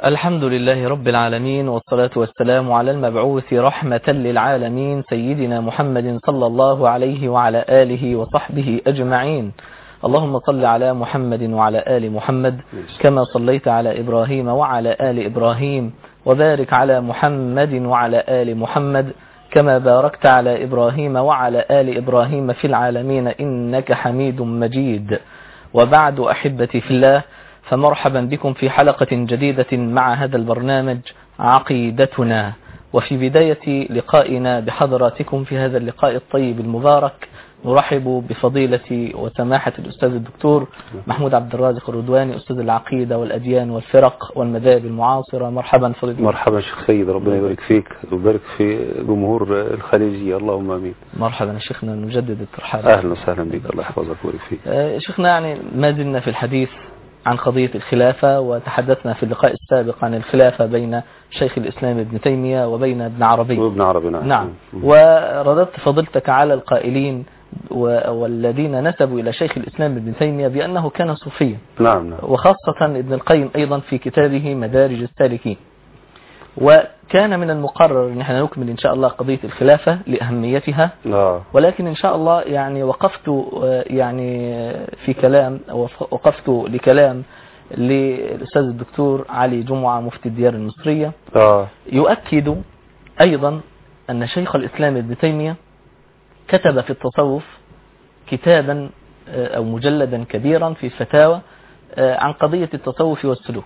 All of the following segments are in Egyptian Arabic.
الحمد لله رب العالمين والصلاة والسلام على المبعوث رحمة للعالمين سيدنا محمد صلى الله عليه وعلى آله وصحبه أجمعين اللهم صل على محمد وعلى آل محمد كما صليت على إبراهيم وعلى آل إبراهيم وبارك على محمد وعلى آل محمد كما باركت على إبراهيم وعلى آل إبراهيم في العالمين إنك حميد مجيد وبعد أحبتي في الله فمرحبا بكم في حلقة جديدة مع هذا البرنامج عقيدتنا وفي بداية لقائنا بحضراتكم في هذا اللقاء الطيب المبارك نرحب بفضيلة وسماحة الأستاذ الدكتور محمود عبد الرازق الردواني أستاذ العقيدة والأديان والفرق والمذاهب المعاصرة مرحبا فضيلة مرحبا شيخ سيد ربنا يبارك فيك ويبارك في جمهور الخليجية اللهم امين مرحبا يا شيخنا نجدد الترحاب اهلا وسهلا بك الله يحفظك ويبارك فيك آه، شيخنا يعني ما زلنا في الحديث عن قضية الخلافة وتحدثنا في اللقاء السابق عن الخلافة بين شيخ الإسلام ابن تيمية وبين ابن عربي وابن عربي نعم نعم ورددت فضيلتك على القائلين و- والذين نسبوا إلى شيخ الإسلام ابن تيمية بأنه كان صوفيا نعم نعم وخاصة ابن القيم أيضا في كتابه مدارج السالكين وكان من المقرر أن احنا نكمل إن شاء الله قضية الخلافة لأهميتها اه ولكن إن شاء الله يعني وقفت آه، يعني آه، في كلام أو وقفت لكلام للأستاذ الدكتور علي جمعة مفتي الديار المصرية اه يؤكد أيضا أن شيخ الإسلام ابن تيمية كتب في التصوف كتابا آه، أو مجلدا كبيرا في فتاوى آه، عن قضية التصوف والسلوك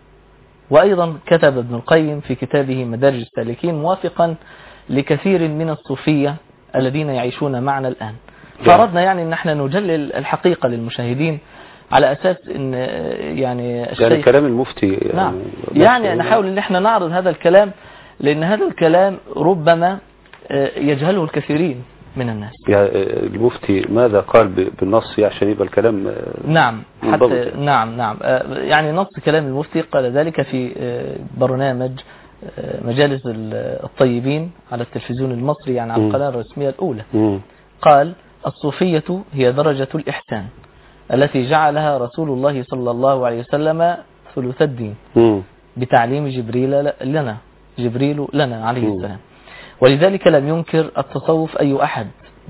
وأيضا كتب ابن القيم في كتابه مدارج السالكين موافقا لكثير من الصوفية الذين يعيشون معنا الآن فأردنا يعني أن احنا نجلل الحقيقة للمشاهدين على أساس أن آه، يعني يعني الشيخ كلام المفتي يعني نعم بس- يعني نحاول ان احنا نعرض هذا الكلام لان هذا الكلام ربما آه، يجهله الكثيرين من الناس يعني المفتي ماذا قال ب- بالنص عشان يبقى الكلام آه، نعم منضبط حتى يعني. نعم نعم آه، يعني نص كلام المفتي قال ذلك في آه، برنامج آه، مجالس ال- الطيبين على التلفزيون المصري يعني على مم. القناة الرسمية الأولى مم. قال الصوفية هي درجة الإحسان التي جعلها رسول الله صلى الله عليه وسلم ثلث الدين مم. بتعليم جبريل ل- لنا جبريل لنا عليه مم. السلام ولذلك لم ينكر التصوف أي أحد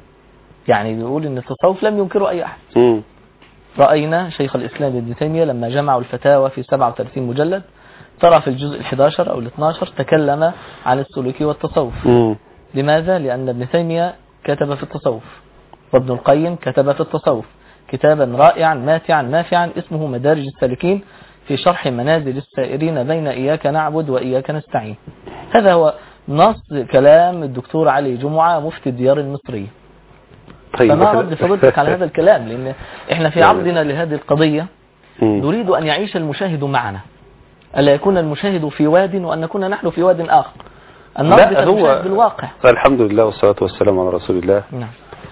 يعني بيقول أن التصوف لم ينكره أي أحد مم. رأينا شيخ الإسلام ابن تيمية لما جمعوا الفتاوى في 37 مجلد ترى في الجزء ال11 أو ال12 تكلم عن السلوك والتصوف مم. لماذا؟ لأن ابن تيمية كتب في التصوف وابن القيم كتب في التصوف كتابا رائعا ماتعا نافعا اسمه مدارج السالكين في شرح منازل السائرين بين إياك نعبد وإياك نستعين هذا هو نص كلام الدكتور علي جمعة مفتي الديار المصرية طيب فما إحنا- رد فضلتك على هذا الكلام لأن احنا في نعم. عرضنا لهذه القضية مم. نريد أن يعيش المشاهد معنا ألا يكون المشاهد في واد وأن نكون نحن في واد آخر أن لا، نربط هو- المشاهد بالواقع الحمد لله والصلاة والسلام على رسول الله نعم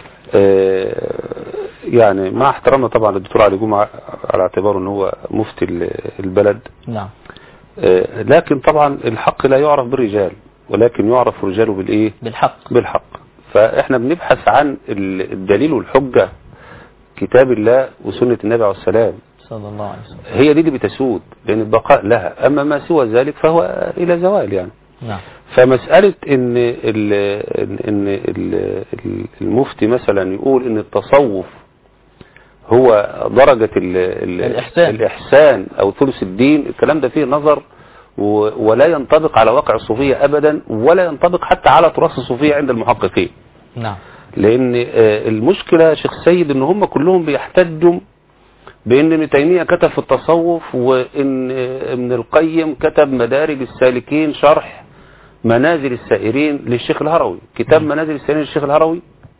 آه، يعني مع احترامنا طبعا للدكتور علي جمعة على اعتباره ان هو مفتي ال- البلد نعم آه، لكن طبعا الحق لا يعرف بالرجال ولكن يعرف رجاله بالايه بالحق بالحق فاحنا بنبحث عن ال- الدليل والحجة كتاب الله وسنة النبي عليه السلام صلى الله عليه وسلم هي دي اللي بتسود لان البقاء لها اما ما سوى ذلك فهو الى زوال يعني نعم فمسألة ان ال ان ال المفتي مثلا يقول ان التصوف هو درجة ال ال الإحسان. الإحسان أو ثلث الدين الكلام ده فيه نظر و- ولا ينطبق على واقع الصوفية أبدا ولا ينطبق حتى على تراث الصوفية عند المحققين نعم لأن آه، المشكلة يا شيخ سيد إن هم كلهم بيحتجوا بأن ابن تيمية كتب في التصوف وإن آه، ابن القيم كتب مدارج السالكين شرح منازل السائرين للشيخ الهروي كتاب منازل السائرين للشيخ الهروي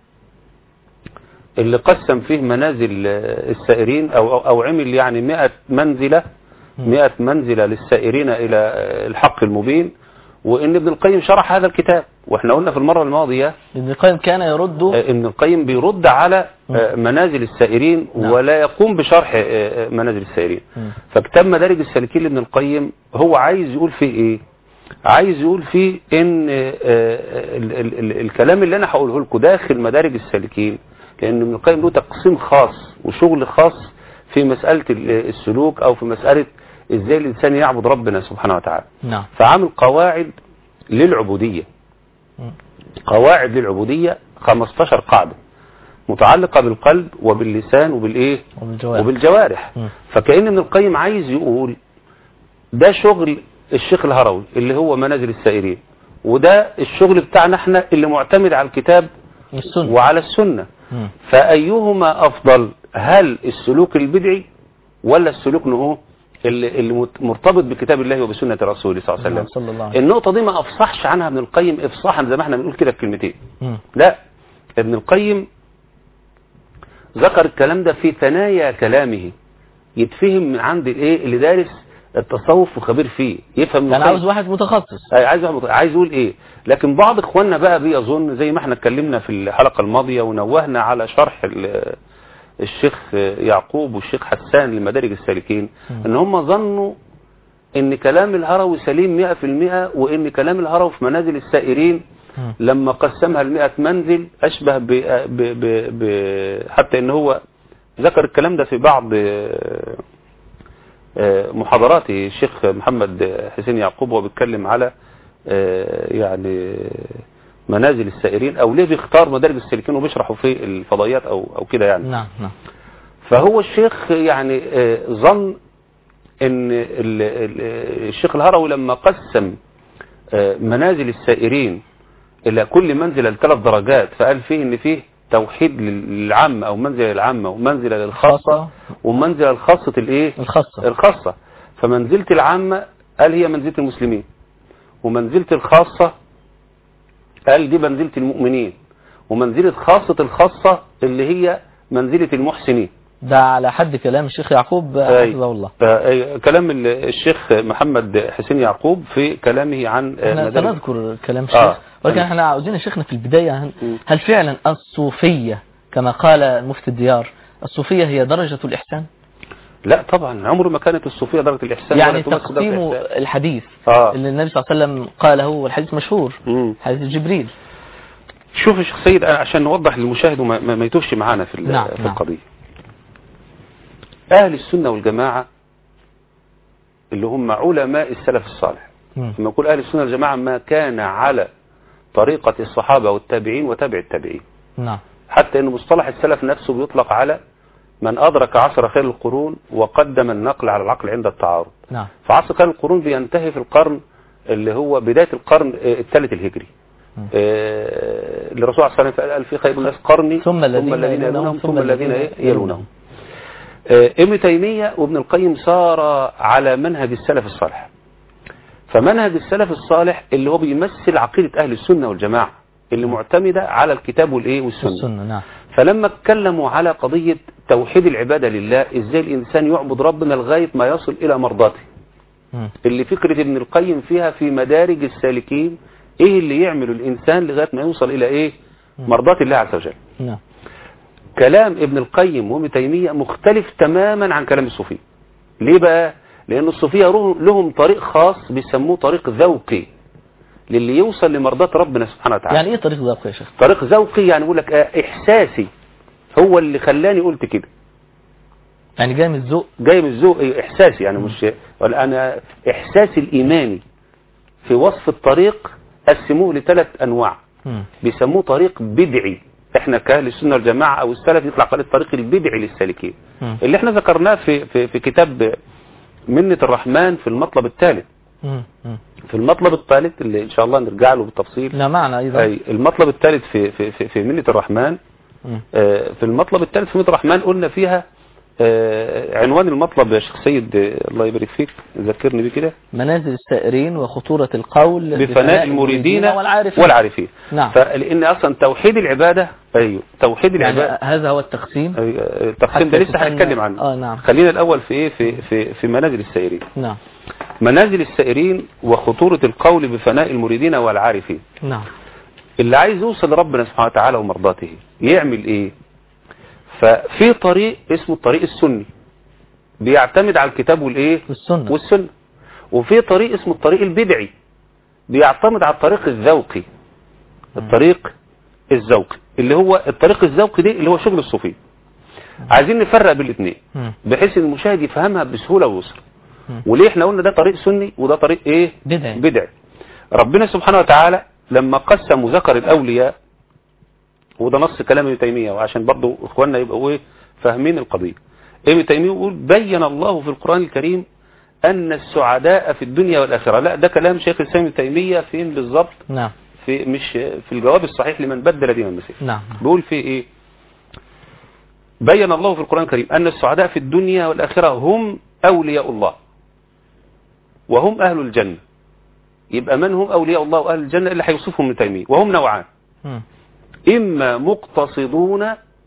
اللي قسم فيه منازل آه، السائرين أو, أو, أو عمل يعني 100 منزلة 100 منزلة للسائرين إلى آه، الحق المبين وإن ابن القيم شرح هذا الكتاب وإحنا قلنا في المرة الماضية ابن القيم كان يرد آه، ابن القيم بيرد على آه، منازل السائرين نعم. ولا يقوم بشرح آه، آه، منازل السائرين مم. فكتاب مدارج السالكين لابن القيم هو عايز يقول فيه ايه عايز يقول فيه ان آه، آه، ال ال ال الكلام اللي انا هقوله لكم داخل مدارج السالكين لان ابن القيم له تقسيم خاص وشغل خاص في مسألة ال- السلوك او في مسألة ازاي الانسان يعبد ربنا سبحانه وتعالى نعم فعامل قواعد للعبودية مم. قواعد للعبودية 15 قاعدة متعلقة بالقلب وباللسان وبالايه وبالجواب وبالجوارح مم. فكأن ابن القيم عايز يقول ده شغل الشيخ الهروي اللي هو منازل السائرين وده الشغل بتاعنا احنا اللي معتمد على الكتاب السنة وعلى السنة مم. فأيهما أفضل هل السلوك البدعي ولا السلوك نهو اللي, اللي مت- مرتبط بكتاب الله وبسنة رسوله صلى الله عليه نعم، وسلم صلى الله عليه وسلم النقطة دي ما أفصحش عنها ابن القيم إفصاحا زي ما احنا بنقول كده في كلمتين مم. لا ابن القيم ذكر الكلام ده في ثنايا كلامه يتفهم من عند الايه اللي دارس التصوف وخبير فيه يفهم يعني القيم. عاوز واحد متخصص أي عايز واحد- عايز يقول ايه لكن بعض اخواننا بقى بيظن زي ما احنا اتكلمنا في الحلقة الماضية ونوهنا على شرح ال- الشيخ يعقوب والشيخ حسان لمدارج السالكين مم. ان هم ظنوا ان كلام الهروي سليم 100% وان كلام الهروي في منازل السائرين مم. لما قسمها المئة منزل أشبه ب ب ب ب حتى إن هو ذكر الكلام ده في بعض آه، آه، محاضرات الشيخ محمد حسين يعقوب وهو بيتكلم على آه، يعني منازل السائرين أو ليه بيختار مدارج السالكين وبيشرحوا في الفضائيات أو أو كده يعني نعم نعم فهو الشيخ يعني آه، ظن ان ال- ال- الشيخ الهروي لما قسم آه، منازل السائرين الى كل منزله لثلاث درجات فقال فيه ان فيه توحيد للعامة او منزله للعامة ومنزله للخاصة ومنزله الخاصة الايه الخاصة الخاصة فمنزلة العامة قال هي منزلة المسلمين ومنزلة الخاصة قال دي منزلة المؤمنين ومنزلة خاصة الخاصة اللي هي منزلة المحسنين ده على حد كلام الشيخ يعقوب أي. حفظه الله آه، كلام ال- الشيخ محمد حسين يعقوب في كلامه عن آه، احنا مدارج- سنذكر كلام الشيخ آه. ولكن أيوة. احنا عاوزين يا شيخنا في البداية هل, م. هل فعلا الصوفية كما قال مفتي الديار الصوفية هي درجة الإحسان لا طبعا عمره ما كانت الصوفية درجة الإحسان يعني ولا تمثل درجة تقسيم الإحسان. الحديث آه. اللي النبي صلى الله عليه وسلم قاله والحديث مشهور مم. حديث جبريل شوف يا شيخ سيد أنا عشان نوضح للمشاهد وما ما ما يتوهش معانا في ال- نعم، في نعم. القضية أهل السنة والجماعة اللي هم علماء السلف الصالح مم. لما يقول أهل السنة والجماعة ما كان على طريقة الصحابة والتابعين وتابع التابعين نعم حتى أن مصطلح السلف نفسه بيطلق على من أدرك عصر خير القرون وقدم النقل على العقل عند التعارض نعم فعصر خير القرون بينتهي في القرن اللي هو بداية القرن آه، الثالث الهجري مم. آه، اللي الرسول صلى الله عليه وسلم قال في خير الناس قرني ثم الذين الذين يلونهم، يلونهم ثم ثم الذين الذين إيه؟ يلونهم آه، ابن تيمية وابن القيم سار على منهج السلف الصالح فمنهج السلف الصالح اللي هو بيمثل عقيدة أهل السنة والجماعة اللي معتمدة على الكتاب والإيه والسنة السنة نعم فلما اتكلموا على قضية توحيد العبادة لله ازاي الانسان يعبد ربنا لغاية ما يصل الى مرضاته مم. اللي فكرة ابن القيم فيها في مدارج السالكين ايه اللي يعمله الانسان لغاية ما يوصل الى ايه مرضاة الله عز وجل نعم كلام ابن القيم وابن تيمية مختلف تماما عن كلام الصوفية ليه بقى لان الصوفية رو- لهم طريق خاص بيسموه طريق ذوقي للي يوصل لمرضاة ربنا سبحانه وتعالى يعني ايه طريق ذوق يا شيخ طريق ذوقي يعني بقول لك آه، احساسي هو اللي خلاني قلت كده يعني جاي من الذوق جاي من الذوق إيه، احساسي يعني مش ولا انا احساسي الايماني في وصف الطريق قسموه لثلاث انواع مم. بيسموه طريق بدعي احنا كاهل السنه والجماعه او السلف يطلق عليه الطريق البدعي للسالكين مم. اللي احنا ذكرناه في في, في كتاب منة الرحمن في المطلب الثالث مم. مم. في المطلب الثالث اللي ان شاء الله نرجع له بالتفصيل لا معنى ايضا اي المطلب الثالث في في في, في منة الرحمن مم. آه، في المطلب الثالث في منة الرحمن قلنا فيها آه، عنوان المطلب يا شيخ سيد آه، الله يبارك فيك ذكرني بيه كده منازل السائرين وخطورة القول بفناء المريدين والعارفين والعارفين نعم فلان اصلا توحيد العباده ايوه توحيد يعني العباده هذا هو التقسيم أي- آه، التقسيم ده حتى لسه تسمى- هنتكلم عنه اه نعم خلينا الاول في ايه في في في منازل السائرين نعم منازل السائرين وخطوره القول بفناء المريدين والعارفين نعم اللي عايز يوصل لربنا سبحانه وتعالى ومرضاته يعمل ايه ففي طريق اسمه الطريق السني بيعتمد على الكتاب والايه والسنة والسنة وفي طريق اسمه الطريق البدعي بيعتمد على الطريق الذوقي الطريق الذوقي اللي هو الطريق الذوقي ده اللي هو شغل الصوفيه عايزين نفرق بين الاثنين مم. بحيث ان المشاهد يفهمها بسهولة ويسر مم. وليه احنا قلنا ده طريق سني وده طريق ايه بدعي بدعي ربنا سبحانه وتعالى لما قسم وذكر الاولياء وده نص كلام ابن تيميه وعشان برضو اخواننا يبقوا ايه فاهمين القضيه ابن تيميه يقول بين الله في القران الكريم ان السعداء في الدنيا والاخره لا ده كلام شيخ الاسلام ابن تيميه فين بالظبط نعم في مش في الجواب الصحيح لمن بدل دين المسيح نعم بيقول في ايه بين الله في القرآن الكريم أن السعداء في الدنيا والآخرة هم أولياء الله وهم أهل الجنة يبقى من هم أولياء الله وأهل الجنة اللي هيوصفهم ابن تيمية وهم نوعان مم. إما مقتصدون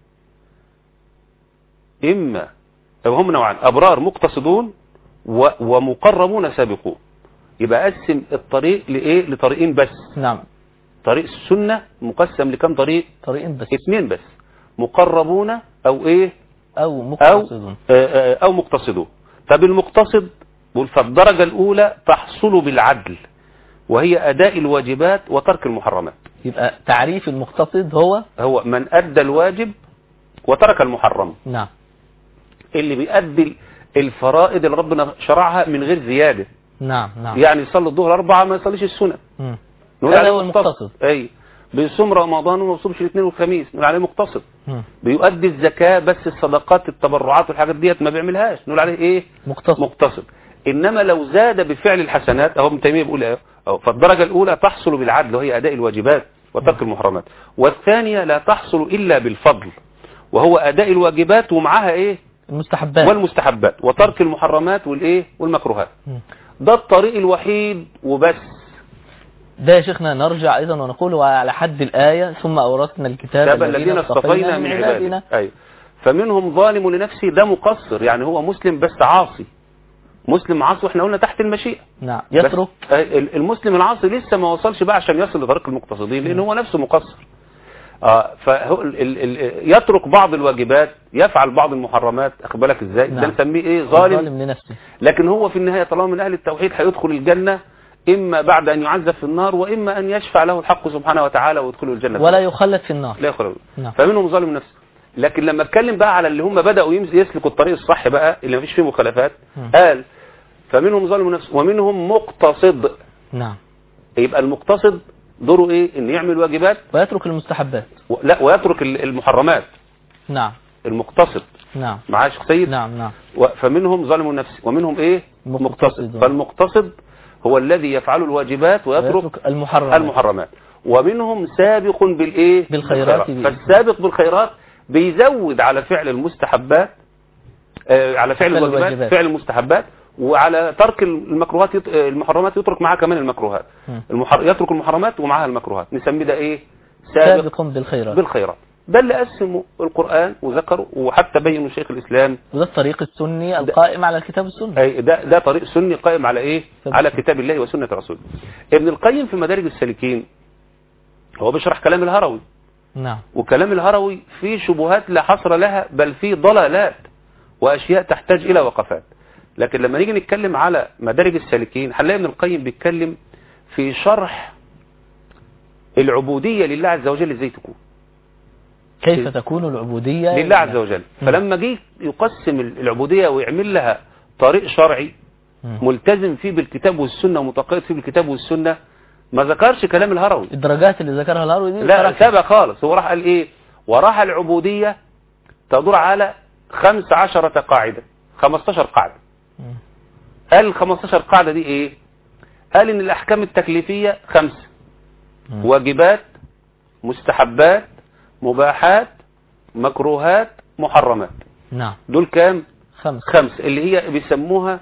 إما أو هم نوعان أبرار مقتصدون و- ومقربون سابقون يبقى قسم الطريق لإيه لطريقين بس نعم طريق السنة مقسم لكم طريق طريقين بس اثنين بس مقربون او ايه أو او مقتصدون آه، آه، او مقتصدون طب المقتصد بيقول فالدرجة الاولى تحصل بالعدل وهي اداء الواجبات وترك المحرمات يبقى تعريف المقتصد هو هو من ادى الواجب وترك المحرم نعم اللي بيأدي الفرائض اللي ربنا شرعها من غير زيادة نعم نعم يعني يصلي الظهر أربعة ما يصليش السنة مم. نقول هذا عليه هو المقتصد اي بيصوم رمضان وما بيصومش الاثنين والخميس نقول عليه مقتصد مم. بيؤدي الزكاة بس الصدقات التبرعات والحاجات ديت ما بيعملهاش نقول عليه ايه مقتصد مقتصد انما لو زاد بفعل الحسنات اهو ابن تيميه بيقول اهو أهو، فالدرجه الاولى تحصل بالعدل وهي اداء الواجبات وترك المحرمات والثانيه لا تحصل الا بالفضل وهو اداء الواجبات ومعها ايه المستحبات والمستحبات وترك المحرمات والايه والمكروهات مم. ده الطريق الوحيد وبس ده يا شيخنا نرجع أيضا ونقول على حد الآية ثم أورثنا الكتاب كتاب الذين اصطفينا من عبادنا ايوه فمنهم ظالم لنفسه ده مقصر يعني هو مسلم بس عاصي مسلم عاصي واحنا قلنا تحت المشيئه نعم بس يترك ال- المسلم العاصي لسه ما وصلش بقى عشان يصل لطريق المقتصدين لان هو نفسه مقصر آه فهو ال ال ال يترك بعض الواجبات يفعل بعض المحرمات اخد بالك ازاي ده نعم. نسميه ايه ظالم ظالم لنفسه لكن هو في النهايه طالما من اهل التوحيد هيدخل الجنه اما بعد ان يعذب في النار واما ان يشفع له الحق سبحانه وتعالى ويدخله الجنه ولا يخلد في النار لا يخرج نعم. فمنهم ظالم نفسه لكن لما اتكلم بقى على اللي هم بداوا يمس- يسلكوا الطريق الصح بقى اللي مفيش فيه مخالفات مم. قال فمنهم ظالم نفسه ومنهم مقتصد نعم يبقى المقتصد دوره ايه ان يعمل واجبات ويترك المستحبات و... لا ويترك ال- المحرمات نعم المقتصد نعم معاه شيخ سيد نعم نعم و... فمنهم ظالم نفسه ومنهم ايه مقتصد. فالمقتصد هو الذي يفعل الواجبات ويترك ويترك المحرم المحرمات ومنهم سابق بالايه بالخيرات بإذن. فالسابق بالخيرات بيزود على فعل المستحبات آه، على فعل فعل الواجبات الواجبات. فعل المستحبات وعلى ترك المكروهات يط... آه، المحرمات يترك معها كمان المكروهات مم. المحر... يترك المحرمات ومعها المكروهات نسميه ده ايه سابق سابق بالخيرات بالخيرات ده اللي قسمه القرآن وذكره وحتى بينه شيخ الإسلام وده الطريق السني القائم على الكتاب والسنة أي ده ده طريق سني قائم على ايه طب على سنة. كتاب الله وسنة رسوله ابن القيم في مدارج السالكين هو بيشرح كلام الهروي نعم وكلام الهروي فيه شبهات لا حصر لها بل فيه ضلالات واشياء تحتاج الى وقفات لكن لما نيجي نتكلم على مدارج السالكين هنلاقي ابن القيم بيتكلم في شرح العبودية لله عز وجل ازاي تكون كيف تكون العبودية لله عز وجل فلما جه يقسم العبودية ويعمل لها طريق شرعي مم. ملتزم فيه بالكتاب والسنة ومتقيد فيه بالكتاب والسنة ما ذكرش كلام الهروي الدرجات اللي ذكرها الهروي دي لا تركها. سابع خالص هو راح قال ايه وراح العبودية تدور على خمس عشرة قاعدة 15 قاعدة مم. قال ال 15 قاعدة دي ايه قال ان الاحكام التكليفية خمسة مم. واجبات مستحبات مباحات مكروهات محرمات نعم دول كام خمس خمس اللي هي بيسموها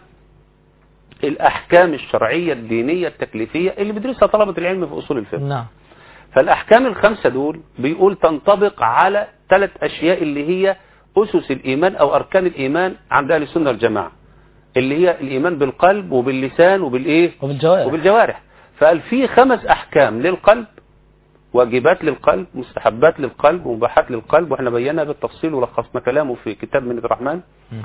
الأحكام الشرعية الدينية التكليفية اللي بيدرسها طلبة العلم في أصول الفقه نعم فالأحكام الخمسة دول بيقول تنطبق على ثلاث أشياء اللي هي أسس الإيمان أو أركان الإيمان عند أهل السنة والجماعة اللي هي الإيمان بالقلب وباللسان وبالإيه وبالجوارح وبالجوارح فقال في خمس أحكام للقلب واجبات للقلب مستحبات للقلب ومباحات للقلب واحنا بينا بالتفصيل ولخصنا كلامه في كتاب من الرحمن مم.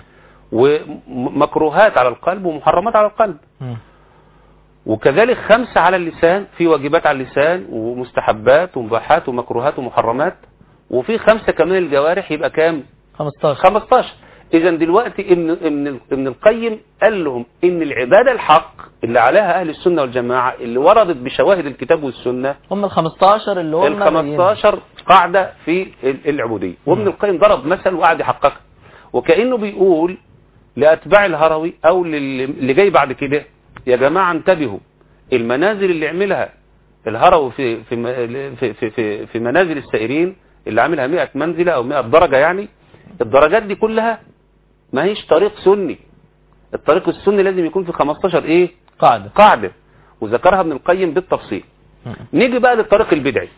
ومكروهات على القلب ومحرمات على القلب مم. وكذلك خمسة على اللسان في واجبات على اللسان ومستحبات ومباحات ومكروهات ومحرمات وفي خمسة كمان الجوارح يبقى كام 15 15 اذا دلوقتي ابن ابن ابن القيم قال لهم ان العباده الحق اللي عليها اهل السنه والجماعه اللي وردت بشواهد الكتاب والسنه هم ال 15 اللي هم ال 15 قاعده في ال- العبوديه وابن مم. القيم ضرب مثل وقعد يحققها وكانه بيقول لاتباع الهروي او للي اللي جاي بعد كده يا جماعه انتبهوا المنازل اللي عملها الهروي في في م- في في, في, في منازل السائرين اللي عاملها 100 منزله او 100 درجه يعني الدرجات دي كلها ما هيش طريق سني الطريق السني لازم يكون في 15 ايه قاعدة قاعده وذكرها ابن القيم بالتفصيل مم. نيجي بقى للطريق البدعي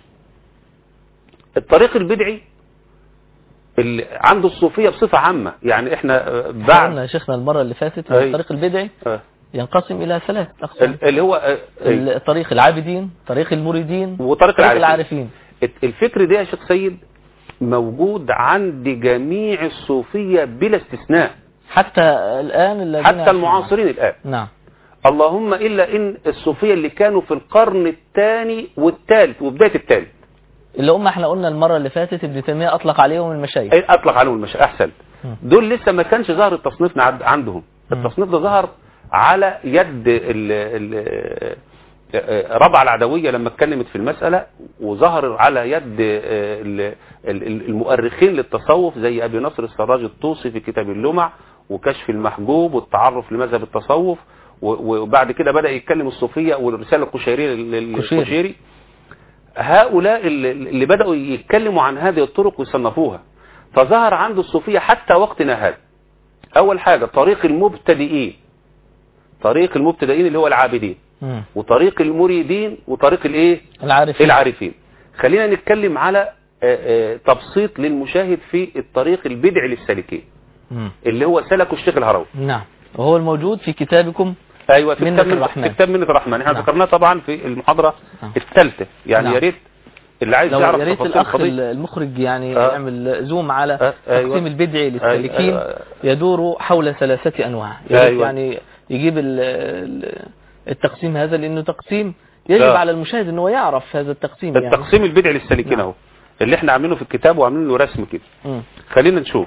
الطريق البدعي اللي عنده الصوفية بصفة عامة يعني احنا آه، قلنا بعد يا شيخنا المرة اللي فاتت إن أي. الطريق البدعي آه، ينقسم إلى ثلاث أقسام ال- اللي هو آه، أي. طريق العابدين طريق المريدين وطريق طريق العارفين العارفين الت- الفكر ده يا شيخ سيد موجود عند جميع الصوفية بلا استثناء حتى الآن الذين حتى يعرفون. المعاصرين الآن نعم اللهم إلا إن الصوفية اللي كانوا في القرن الثاني والثالث وبداية الثالث اللي هم احنا قلنا المرة اللي فاتت ابن تيمية أطلق عليهم المشايخ أي أطلق عليهم المش... أحسن مم. دول لسه ما كانش ظهر التصنيف عند- عندهم مم. التصنيف ده ظهر على يد ال... ال... آه، ربع العدوية لما اتكلمت في المسألة وظهر على يد آه، ال- ال- المؤرخين للتصوف زي أبي نصر السراج الطوسي في كتاب اللمع وكشف المحجوب والتعرف لمذهب التصوف و- وبعد كده بدأ يتكلم الصوفية والرسالة القشيرية لل- قشيري. للقشيري هؤلاء اللي اللي بدأوا يتكلموا عن هذه الطرق ويصنفوها فظهر عند الصوفية حتى وقتنا هذا أول حاجة طريق المبتدئين طريق المبتدئين اللي هو العابدين مم. وطريق المريدين وطريق الايه العارفين العارفين خلينا نتكلم على آه، آه، تبسيط للمشاهد في الطريق البدعي للسالكين مم. اللي هو سلكه الشيخ الهروي نعم وهو الموجود في كتابكم ايوه في منة كتاب من الرحمن. في كتاب منة الرحمن احنا نعم. ذكرناه طبعا في المحاضرة نعم. الثالثة يعني نعم. يا ريت اللي عايز لو يعرف يا ريت تفاصيل الأخ القضية المخرج يعني آه. يعمل زوم على آه، أيوة. تقسيم البدعي للسالكين أيوة. يدور حول ثلاثة أنواع يا ريت أيوة. يعني يجيب ال- ال- التقسيم هذا لأنه تقسيم يجب آه. على المشاهد أنه يعرف هذا التقسيم يعني التقسيم البدعي للسالكين نعم. اهو اللي احنا عاملينه في الكتاب وعاملين له رسم كده مم. خلينا نشوف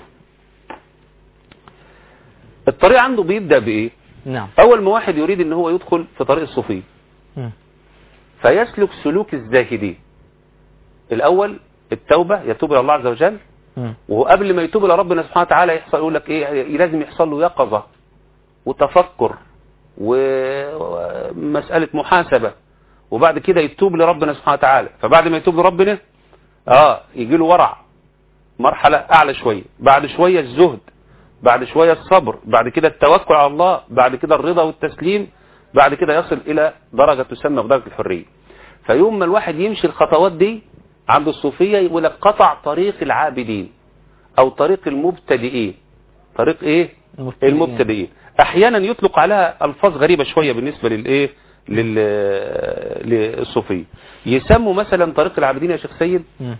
الطريق عنده بيبدأ بايه نعم اول ما واحد يريد ان هو يدخل في طريق الصوفيه مم. فيسلك سلوك الزاهدين الاول التوبة يتوب الى الله عز وجل مم. وقبل ما يتوب الى ربنا سبحانه وتعالى يحصل يقول لك ايه لازم يحصل له يقظة وتفكر ومسألة محاسبة وبعد كده يتوب لربنا سبحانه وتعالى فبعد ما يتوب لربنا اه يجي له ورع مرحلة اعلى شوية بعد شوية الزهد بعد شوية الصبر بعد كده التوكل على الله بعد كده الرضا والتسليم بعد كده يصل الى درجة تسمى بدرجة الحرية فيوم ما الواحد يمشي الخطوات دي عند الصوفية يقول لك قطع طريق العابدين او طريق المبتدئين طريق ايه المبتدئين. المبتدئين احيانا يطلق عليها الفاظ غريبة شوية بالنسبة للايه لل للصوفية يسموا مثلا طريق العابدين يا شيخ سيد مم.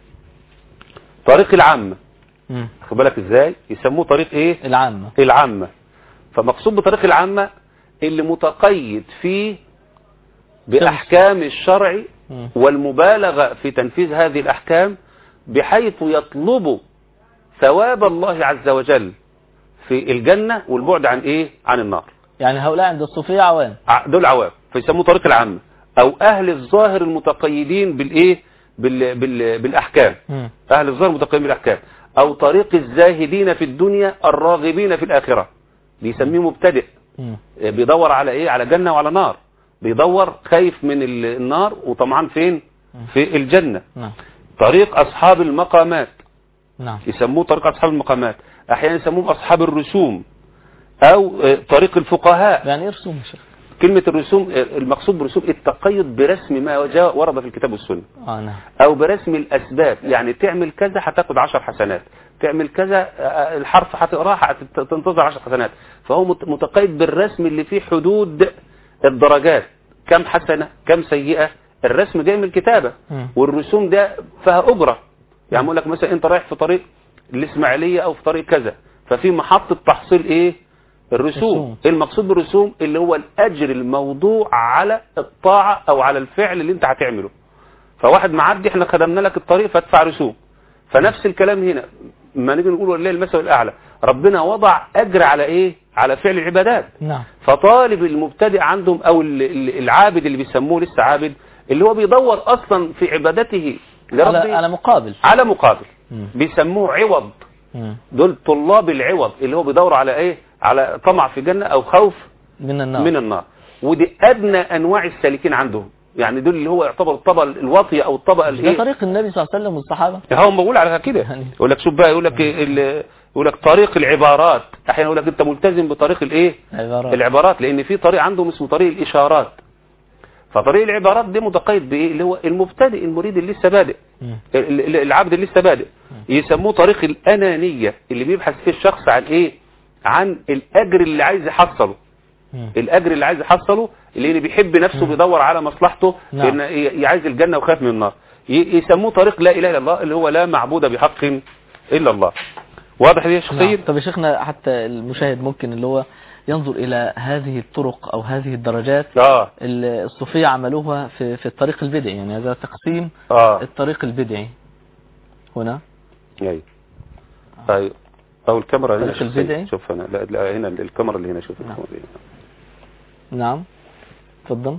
طريق العامة مم. خد بالك ازاي يسموه طريق ايه العامة العامة فمقصود بطريق العامة اللي متقيد فيه بأحكام الشرع مم. والمبالغة في تنفيذ هذه الأحكام بحيث يطلب ثواب الله عز وجل في الجنة والبعد عن ايه عن النار يعني هؤلاء عند الصوفية عوام ع- دول عوام فيسموه طريق العامة او اهل الظاهر المتقيدين بالايه بال... بال... بالاحكام مم. اهل الظاهر المتقيدين بالاحكام او طريق الزاهدين في الدنيا الراغبين في الاخرة بيسميه مبتدئ مم. بيدور على ايه على جنة وعلى نار بيدور خايف من ال- النار وطمعان فين في الجنة نعم طريق اصحاب المقامات نعم يسموه طريق اصحاب المقامات احيانا يسموهم اصحاب الرسوم او آه، طريق الفقهاء يعني يرسم يا شيخ كلمة الرسوم آه، المقصود برسوم التقيد برسم ما جاء ورد في الكتاب والسنة اه نعم او برسم الاسباب يعني تعمل كذا هتاخد عشر حسنات تعمل كذا آه، الحرف هتقراه هتنتظر عشر حسنات فهو مت- متقيد بالرسم اللي فيه حدود الدرجات كم حسنة كم سيئة الرسم جاي من الكتابة مم. والرسوم ده فيها أجرة يعني يقول لك مثلا انت رايح في طريق الإسماعيلية او في طريق كذا ففي محطة تحصيل ايه الرسوم رسوم. المقصود بالرسوم اللي هو الأجر الموضوع على الطاعة او على الفعل اللي انت هتعمله فواحد معدي احنا خدمنا لك الطريق فادفع رسوم فنفس الكلام هنا ما نيجي نقول ولله المثل الاعلى ربنا وضع اجر على ايه على فعل العبادات نعم فطالب المبتدئ عندهم او ال- ال- العابد اللي بيسموه لسه عابد اللي هو بيدور اصلا في عبادته على, لربه على مقابل على مقابل مم. بيسموه عوض مم. دول طلاب العوض اللي هو بيدور على ايه على طمع في جنة او خوف من النار من النار ودي ادنى انواع السالكين عندهم يعني دول اللي هو يعتبر الطبقه الواطيه او الطبقه ده الايه طريق النبي صلى الله عليه وسلم والصحابة هم بقول على كده يعني. يقول لك شوف بقى يقول لك ال- يقول لك طريق العبارات احيانا يقول لك انت ملتزم بطريق الايه عبارات العبارات لان في طريق عندهم اسمه طريق الاشارات فطريق العبارات ده متقيد بايه اللي هو المبتدئ المريد اللي لسه بادئ مم. ال- ال- العبد اللي لسه بادئ يسموه طريق الانانيه اللي بيبحث فيه الشخص عن ايه عن الاجر اللي عايز يحصله مم. الاجر اللي عايز يحصله اللي بيحب نفسه بيدور على مصلحته نعم. ان ي- عايز الجنه وخاف من النار ي- يسموه طريق لا اله الا الله اللي هو لا معبود بحق الا الله واضح دي يا شيخ نعم. سيد طب يا شيخنا حتى المشاهد ممكن اللي هو ينظر إلى هذه الطرق أو هذه الدرجات اه اللي الصوفية عملوها في, في الطريق البدعي يعني هذا تقسيم اه الطريق البدعي هنا ايوه ايوه او الكاميرا هنا يا طريق شيخ سيد. البدعي؟ شوف هنا لا, لا هنا الكاميرا اللي هنا شوف نعم. الكاميرا دي. نعم تفضل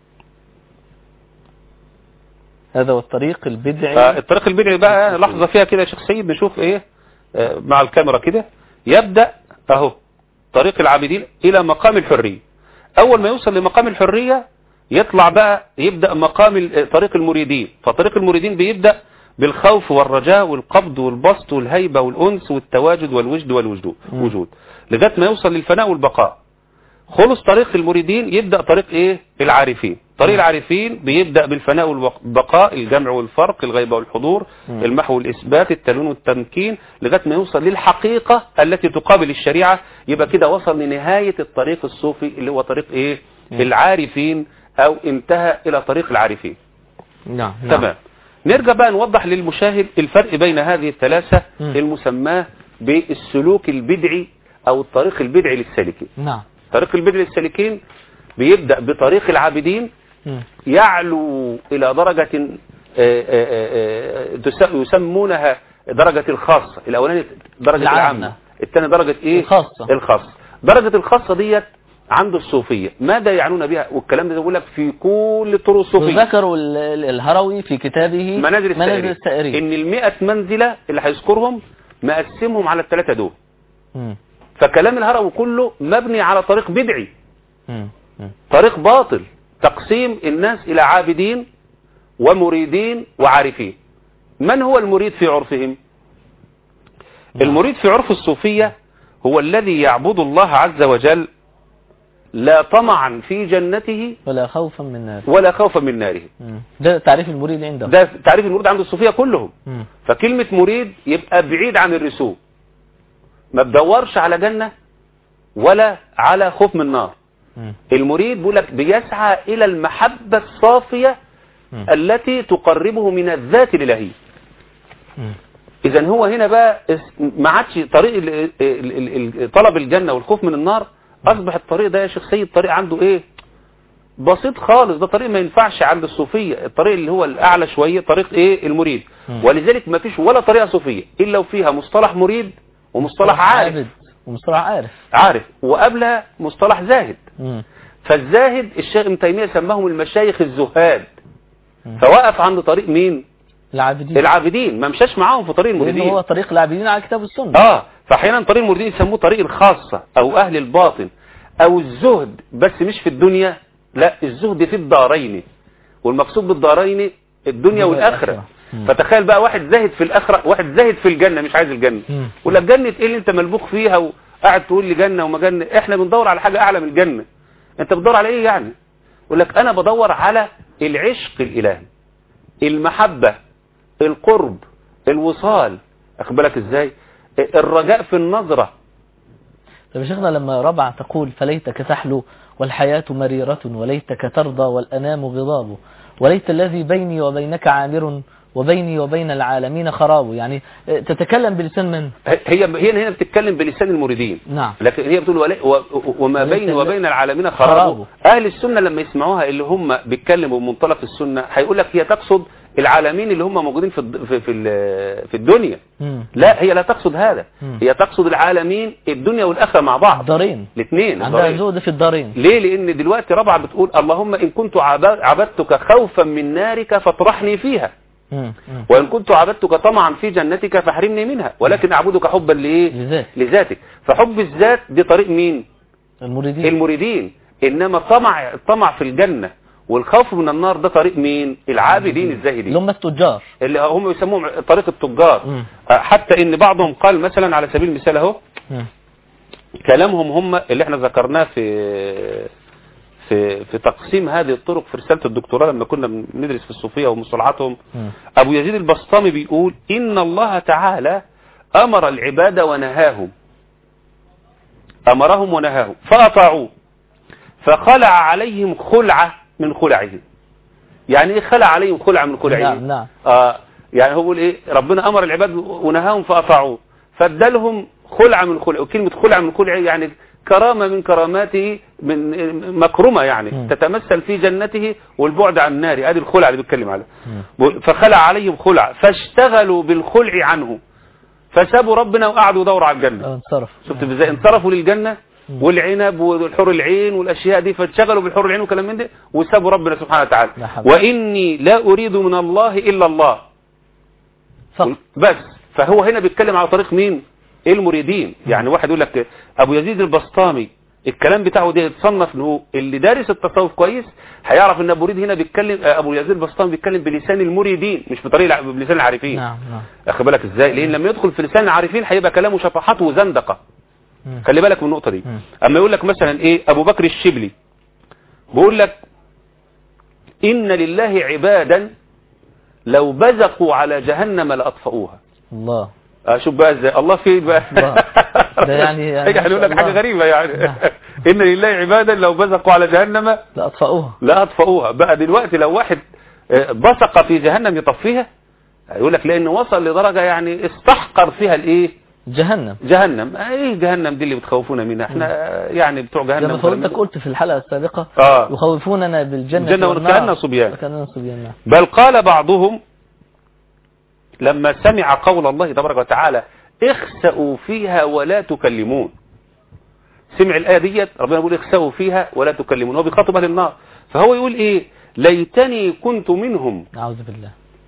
هذا هو الطريق البدعي آه الطريق البدعي بقى لحظة فيها كده يا شيخ سيد نشوف ايه آه مع الكاميرا كده يبدأ اهو طريق العابدين الى مقام الحرية اول ما يوصل لمقام الحرية يطلع بقى يبدأ مقام ال- طريق المريدين فطريق المريدين بيبدأ بالخوف والرجاء والقبض والبسط والهيبة والأنس والتواجد والوجد والوجود مم. وجود لغاية ما يوصل للفناء والبقاء خلص طريق المريدين يبدأ طريق ايه العارفين طريق العارفين بيبدأ بالفناء والبقاء الجمع والفرق الغيبة والحضور مم. المحو والإثبات التلون والتمكين لغاية ما يوصل للحقيقة التي تقابل الشريعة يبقى كده وصل لنهاية الطريق الصوفي اللي هو طريق ايه مم. العارفين او انتهى الى طريق العارفين نعم نعم. تمام نرجع بقى نوضح للمشاهد الفرق بين هذه الثلاثة مم. المسماة بالسلوك البدعي او الطريق البدعي للسالكين نعم طريق البدعي للسالكين بيبدأ بطريق العابدين مم. يعلو إلى درجة آه، آه، آه، تس- يسمونها درجة الخاصة الأولانية درجة العامة. العامة الثانية درجة إيه الخاصة. الخاصة درجة الخاصة ديت عند الصوفية ماذا يعنون بها والكلام ده بيقول لك في كل طرق الصوفية وذكروا ال- ال- الهروي في كتابه منازل السائرين السائرين إن المئة منزلة اللي هيذكرهم مقسمهم على الثلاثة دول مم. فكلام الهروي كله مبني على طريق بدعي مم. مم. طريق باطل تقسيم الناس إلى عابدين ومريدين وعارفين من هو المريد في عرفهم المريد في عرف الصوفية هو الذي يعبد الله عز وجل لا طمعا في جنته ولا خوفا من النار ولا خوفا من ناره مم. ده تعريف المريد عنده ده تعريف المريد عند الصوفية كلهم مم. فكلمة مريد يبقى بعيد عن الرسوم ما بدورش على جنة ولا على خوف من النار مم. المريد بيقول لك بيسعى إلى المحبة الصافية مم. التي تقربه من الذات الإلهية مم. إذا هو هنا بقى اس- ما عادش طريق ال- ال- ال- ال- طلب الجنة والخوف من النار أصبح الطريق ده يا شيخ سيد طريق عنده إيه بسيط خالص ده طريق ما ينفعش عند الصوفية الطريق اللي هو الأعلى شوية طريق إيه المريد مم. ولذلك ما فيش ولا طريقة صوفية إلا وفيها مصطلح مريد ومصطلح عارف عابد ومصطلح عارف عارف وقبلها مصطلح زاهد مم. فالزاهد الشيخ ابن تيمية سماهم المشايخ الزهاد مم. فوقف عند طريق مين العابدين العابدين ما مشاش معاهم في طريق لأنه المريدين هو طريق العابدين على كتاب السنة اه فاحيانا طريق المريدين يسموه طريق الخاصة او اهل الباطن او الزهد بس مش في الدنيا لا الزهد في الدارين والمقصود بالدارين الدنيا والاخرة مم. فتخيل بقى واحد زاهد في الاخرة واحد زاهد في الجنة مش عايز الجنة مم. ولا جنة ايه اللي انت ملبوخ فيها وقاعد تقول لي جنة وما جنة احنا بندور على حاجة اعلى من الجنة انت بتدور على ايه يعني يقول لك انا بدور على العشق الالهي المحبة القرب الوصال اخد بالك ازاي الرجاء في النظرة طب يا شيخنا لما ربع تقول فليتك تحلو والحياة مريرة وليتك ترضى والأنام غضاب وليت الذي بيني وبينك عامر وبيني وبين العالمين خراب يعني آه، تتكلم بلسان من هي هي هنا بتتكلم بلسان المريدين نعم لكن هي بتقول ولا و- و- وما وليس بيني ال- وبين العالمين خراب. خراب اهل السنه لما يسمعوها اللي هم بيتكلموا بمنطلق السنه هيقول لك هي تقصد العالمين اللي هم موجودين في الد- في في, ال- في الدنيا مم. لا هي لا تقصد هذا مم. هي تقصد العالمين الدنيا والاخره مع بعض دارين الاثنين عندها زهد في الدارين ليه لان دلوقتي رابعه بتقول اللهم ان كنت عب- عبدتك خوفا من نارك فاطرحني فيها مم. مم. وان كنت عبدتك طمعا في جنتك فاحرمني منها ولكن اعبدك حبا لايه لذات لذاتك فحب الذات دي طريق مين المريدين المريدين انما الطمع الطمع في الجنه والخوف من النار ده طريق مين العابدين اللي الزاهدين هم التجار اللي هم يسموهم طريق التجار مم. آه، حتى ان بعضهم قال مثلا على سبيل المثال اهو مم. كلامهم هم اللي احنا ذكرناه في في في تقسيم هذه الطرق في رساله الدكتوراه لما كنا بندرس في الصوفيه ومصطلحاتهم مم. ابو يزيد البسطامي بيقول ان الله تعالى امر العباد ونهاهم امرهم ونهاهم فاطاعوه فخلع عليهم خلعه من خلعهم يعني ايه خلع عليهم خلعه من خلعهم نعم نعم آه يعني هو بيقول ايه ربنا امر العباد ونهاهم فاطاعوه فادالهم خلعه من خلع وكلمه خلعه من خلع يعني كرامه من كراماته من مكرمه يعني مم. تتمثل في جنته والبعد عن النار ادي الخلع اللي بيتكلم عليه مم. بيقول فخلع عليهم خلع فاشتغلوا بالخلع عنه فسابوا ربنا وقعدوا يدوروا على الجنه آه، انصرف شفت ازاي انصرفوا للجنه والعنب والحور العين والاشياء دي فاتشغلوا بالحور العين وكلام من ده وسابوا ربنا سبحانه وتعالى لا حول. واني لا اريد من الله الا الله فقط بس فهو هنا بيتكلم على طريق مين المريدين يعني واحد يقول لك ابو يزيد البسطامي الكلام بتاعه ده يتصنف انه اللي دارس التصوف كويس هيعرف ان ابو يزيد هنا بيتكلم آه، ابو يزيد البسطامي بيتكلم بلسان المريدين مش بطريقه بلسان العارفين نعم نعم اخد بالك ازاي لان لما يدخل في لسان العارفين هيبقى كلامه شطحات وزندقه مم. خلي بالك من النقطه دي مم. اما يقول لك مثلا ايه ابو بكر الشبلي بيقول لك ان لله عبادا لو بزقوا على جهنم لاطفئوها الله اشوف بقى ازاي الله فين بقى الله. ده يعني- يعني يعني يقول لك ما شاء حاجه الله. غريبه يعني نعم. ان لله عبادا لو بزقوا على جهنم لا اطفأوها لا اطفئوها بقى دلوقتي لو واحد آه، بصق في جهنم يطفيها يقول لك لانه وصل لدرجه يعني استحقر فيها الايه جهنم جهنم ايه جهنم دي اللي بتخوفونا منها احنا آه، يعني بتوع زي جهنم ما وكلام فضلتك من- قلت في الحلقة السابقة اه يخوفوننا بالجنة الجنة والنار. وكأننا صبيان. وكأننا صبيان نعم. بل قال بعضهم لما سمع قول الله تبارك وتعالى اخسأوا فيها ولا تكلمون سمع الآية ديت ربنا بيقول اخسأوا فيها ولا تكلمون هو بيخاطب أهل النار فهو يقول ايه ليتني كنت منهم أعوذ بالله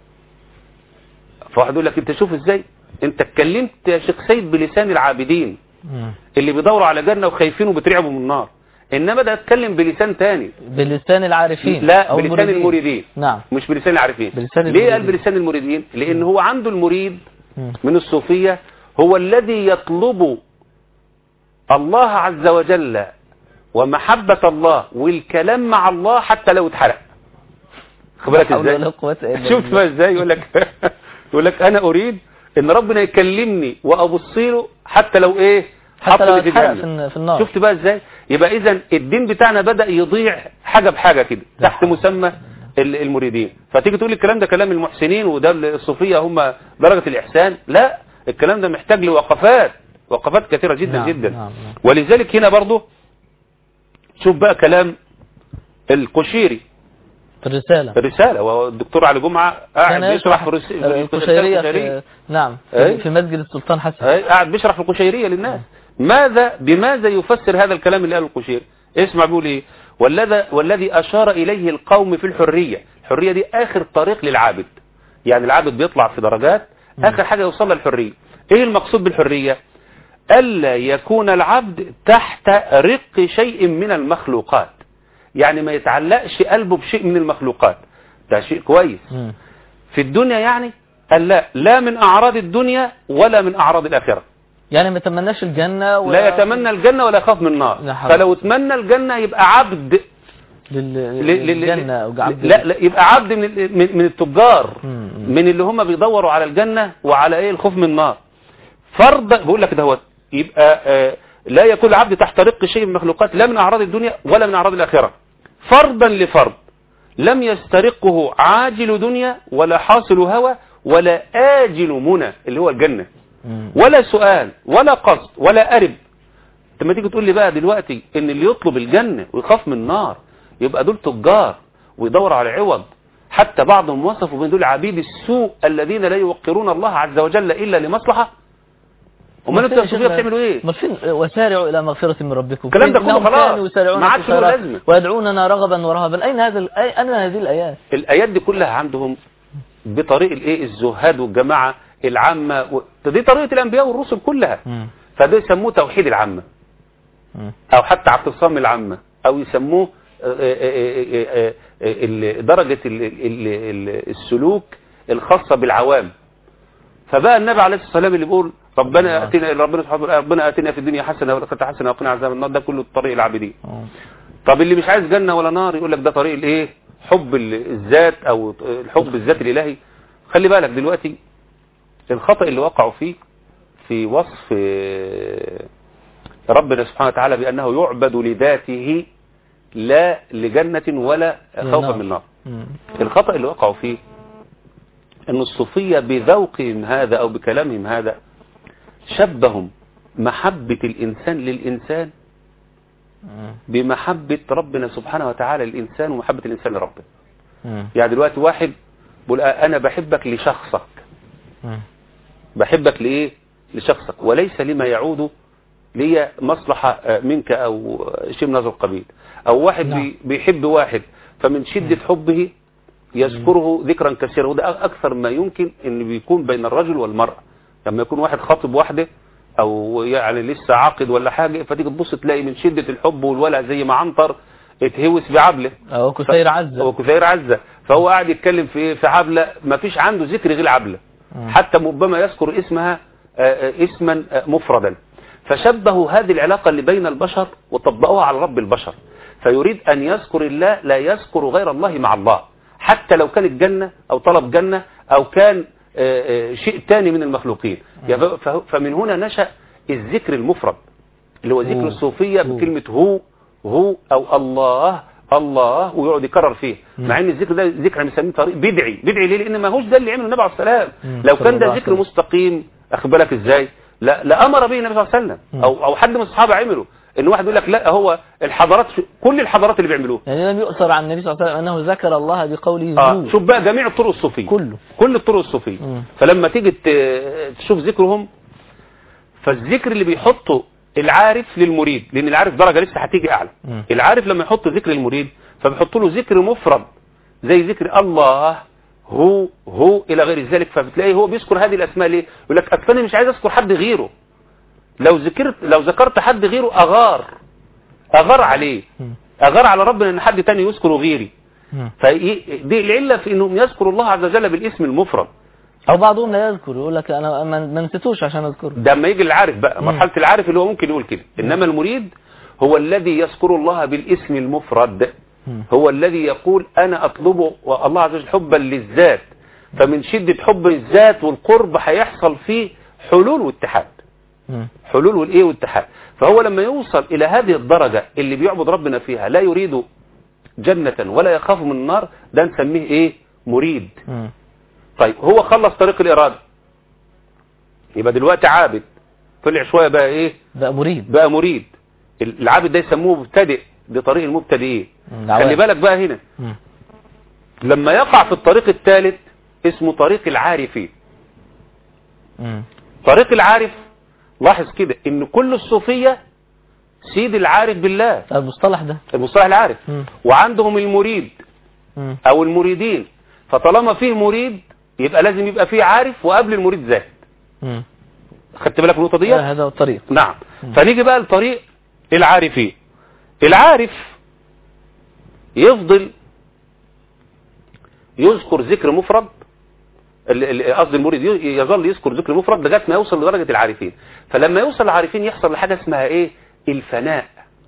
فواحد يقول لك انت شوف ازاي انت اتكلمت يا شيخ سيد بلسان العابدين مم. اللي بيدوروا على جنة وخايفين وبترعبوا من النار انما ده اتكلم بلسان تاني بلسان العارفين لا أو بلسان المريدين. المريدين نعم مش بلسان العارفين بلسان ليه قال المريدين. بلسان المريدين لان هو عنده المريد مم. من الصوفية هو الذي يطلب الله عز وجل ومحبة الله والكلام مع الله حتى لو اتحرق خد بالك لا حول ولا ازاي قوة إلا شفت بالله. بقى ازاي يقول لك يقول لك انا اريد ان ربنا يكلمني وابص له حتى لو ايه حتى لو حطني في اتحرق جهنم. في الن- في النار شفت بقى ازاي يبقى اذا الدين بتاعنا بدأ يضيع حاجة بحاجة كده لا تحت حول. مسمى ال- المريدين فتيجي تقول الكلام ده كلام المحسنين وده الصوفية هم درجة الإحسان لا الكلام ده محتاج لوقفات وقفات كثيرة جدا نعم، جدا نعم، نعم. ولذلك هنا برضو شوف بقى كلام القشيري في الرسالة الرسالة والدكتور علي جمعة قاعد كان بيشرح في يشرح الرس- في القشيرية القشيرية. في نعم أي. في, في مسجد السلطان حسن أي، قاعد بيشرح في القشيرية للناس ماذا بماذا يفسر هذا الكلام اللي قاله القشيري اسمع بيقول ايه والذي والذي اشار اليه القوم في الحرية الحرية دي اخر طريق للعابد يعني العابد بيطلع في درجات اخر حاجة يوصل للحرية ايه المقصود بالحرية الا يكون العبد تحت رق شيء من المخلوقات يعني ما يتعلقش قلبه بشيء من المخلوقات ده شيء كويس مم. في الدنيا يعني قال لا لا من أعراض الدنيا ولا من أعراض الآخرة يعني ما يتمناش الجنة و... لا يتمنى الجنة ولا يخاف من النار لا حول. فلو تمنى الجنة يبقى عبد لل... ل- ل- ل- للجنة وعبد لا لا يبقى عبد من ال- من, من التجار مم. من اللي هم بيدوروا على الجنة وعلى ايه الخوف من النار فرض بقول لك دهوت يبقى آه لا يكون العبد تحت رق شيء من المخلوقات لا من أعراض الدنيا ولا من أعراض الآخرة فرضا لفرض لم يسترقه عاجل دنيا ولا حاصل هوى ولا آجل منى اللي هو الجنة مم. ولا سؤال ولا قصد ولا أرب انت ما تيجي تقول لي بقى دلوقتي ان اللي يطلب الجنة ويخاف من النار يبقى دول تجار ويدور على عوض حتى بعضهم وصفوا بين دول عبيد السوء الذين لا يوقرون الله عز وجل إلا لمصلحة امال انتوا يا صوفيا بتعملوا ايه امال فين وسارعوا الى مغفرة من ربكم الكلام ده كله إنهم خلاص. كانوا يسارعون ما في عادش له الخيرات لازمة. ويدعوننا رغبا ورهبا اين هذا ال- أي- اين هذه الايات الايات دي كلها عندهم بطريق الايه الزهاد والجماعه العامه و... دي طريقه الانبياء والرسل كلها مم. فده يسموه توحيد العامه مم. او حتى اعتصام العامه او يسموه آه، آه، آه، آه، آه، ال- درجه ال- ال- ال- السلوك الخاصه بالعوام فبقى النبي عليه الصلاه والسلام اللي بيقول ربنا الله. اتنا ربنا سبحانه وتعالى ربنا اتنا في الدنيا حسنه والاخره حسنه وقنا عذاب النار ده كله طريق العابدين مم. طب اللي مش عايز جنة ولا نار يقول لك ده طريق الايه حب ال- الذات او الحب الذات الالهي خلي بالك دلوقتي الخطأ اللي وقعوا فيه في وصف آه، ربنا سبحانه وتعالى بأنه يعبد لذاته لا لجنة ولا خوفا لنار. من النار مم. الخطأ اللي وقعوا فيه أن الصوفية بذوقهم هذا أو بكلامهم هذا شبهم محبة الإنسان للإنسان مم. بمحبة ربنا سبحانه وتعالى للإنسان ومحبة الإنسان لربه مم. يعني دلوقتي واحد بيقول آه أنا بحبك لشخصك مم. بحبك لإيه لشخصك وليس لما يعود لي مصلحة آه، منك أو آه، شيء من هذا القبيل أو واحد نعم. بي- بيحب واحد فمن شدة حبه يذكره ذكرا كثيرا وده أكثر ما يمكن أن بيكون بين الرجل والمرأة لما يكون واحد خاطب واحدة أو يعني لسه عاقد ولا حاجة فتيجي تبص تلاقي من شدة الحب والولع زي ما عنتر اتهوس بعبله او كثير عزة هو كثير عزة فهو قاعد يتكلم في ايه في عبلة ما فيش عنده ذكر غير عبلة مم. حتى ربما يذكر اسمها آه، آه، اسما آه، مفردا فشبهوا هذه العلاقة اللي بين البشر وطبقوها على رب البشر فيريد أن يذكر الله لا يذكر غير الله مع الله حتى لو كانت جنة أو طلب جنة أو كان آه، آه، شيء تاني من المخلوقين يا ف- فمن هنا نشأ الذكر المفرد اللي هو ذكر هو. الصوفية هو. بكلمة هو هو أو الله الله ويقعد يكرر فيه مم. مع ان الذكر ده ذكر بنسميه طريق بدعي بدعي ليه لان ما هوش ده اللي عمله النبي عليه السلام مم. لو صلى كان الله ده عليه ذكر وسلم. مستقيم اخد بالك ازاي لا لامر به النبي صلى الله عليه وسلم مم. او او حد من الصحابه عمله ان واحد يقول لك لا هو الحضارات كل الحضارات اللي بيعملوها يعني لم يؤثر عن النبي صلى الله عليه وسلم انه ذكر الله بقوله اه زور. شوف بقى جميع الطرق الصوفيه كله كل الطرق الصوفيه مم. فلما تيجي ت- تشوف ذكرهم فالذكر اللي بيحطه العارف للمريد لان العارف درجه لسه هتيجي اعلى مم. العارف لما يحط ذكر المريد فبيحط له ذكر مفرد زي ذكر الله هو هو الى غير ذلك فبتلاقي هو بيذكر هذه الاسماء ليه يقول لك اكفاني مش عايز اذكر حد غيره لو ذكرت لو ذكرت حد غيره اغار اغار عليه مم. اغار على ربنا ان حد تاني يذكره غيري مم. فدي العله في انهم يذكروا الله عز وجل بالاسم المفرد او بعضهم لا يذكر يقول لك انا ما ما نسيتوش عشان اذكره ده اما يجي العارف بقى مم. مرحله العارف اللي هو ممكن يقول كده انما المريد هو الذي يذكر الله بالاسم المفرد مم. هو الذي يقول انا اطلب الله عز وجل حبا للذات فمن شده حب الذات والقرب هيحصل فيه حلول واتحاد مم. حلول والايه والاتحاد فهو لما يوصل الى هذه الدرجه اللي بيعبد ربنا فيها لا يريد جنه ولا يخاف من النار ده نسميه ايه مريد مم. طيب هو خلص طريق الإرادة يبقى دلوقتي عابد طلع شوية بقى إيه ده مريد بقى مريد العابد ده يسموه مبتدئ دي طريق المبتدئين مم. خلي العوام. بالك بقى هنا مم. لما يقع في الطريق الثالث اسمه طريق العارفين مم. طريق العارف لاحظ كده ان كل الصوفية سيد العارف بالله المصطلح ده المصطلح العارف مم. وعندهم المريد مم. او المريدين فطالما فيه مريد يبقى لازم يبقى فيه عارف وقبل المريد ذات مم. خدت بالك من النقطة دي هذا هو الطريق نعم مم. فنيجي بقى لطريق العارفين العارف يفضل يذكر ذكر مفرد ال- ال- قصدي المريد ي- يظل يذكر ذكر مفرد لغايه ما يوصل لدرجه العارفين فلما يوصل العارفين يحصل لحاجه اسمها ايه الفناء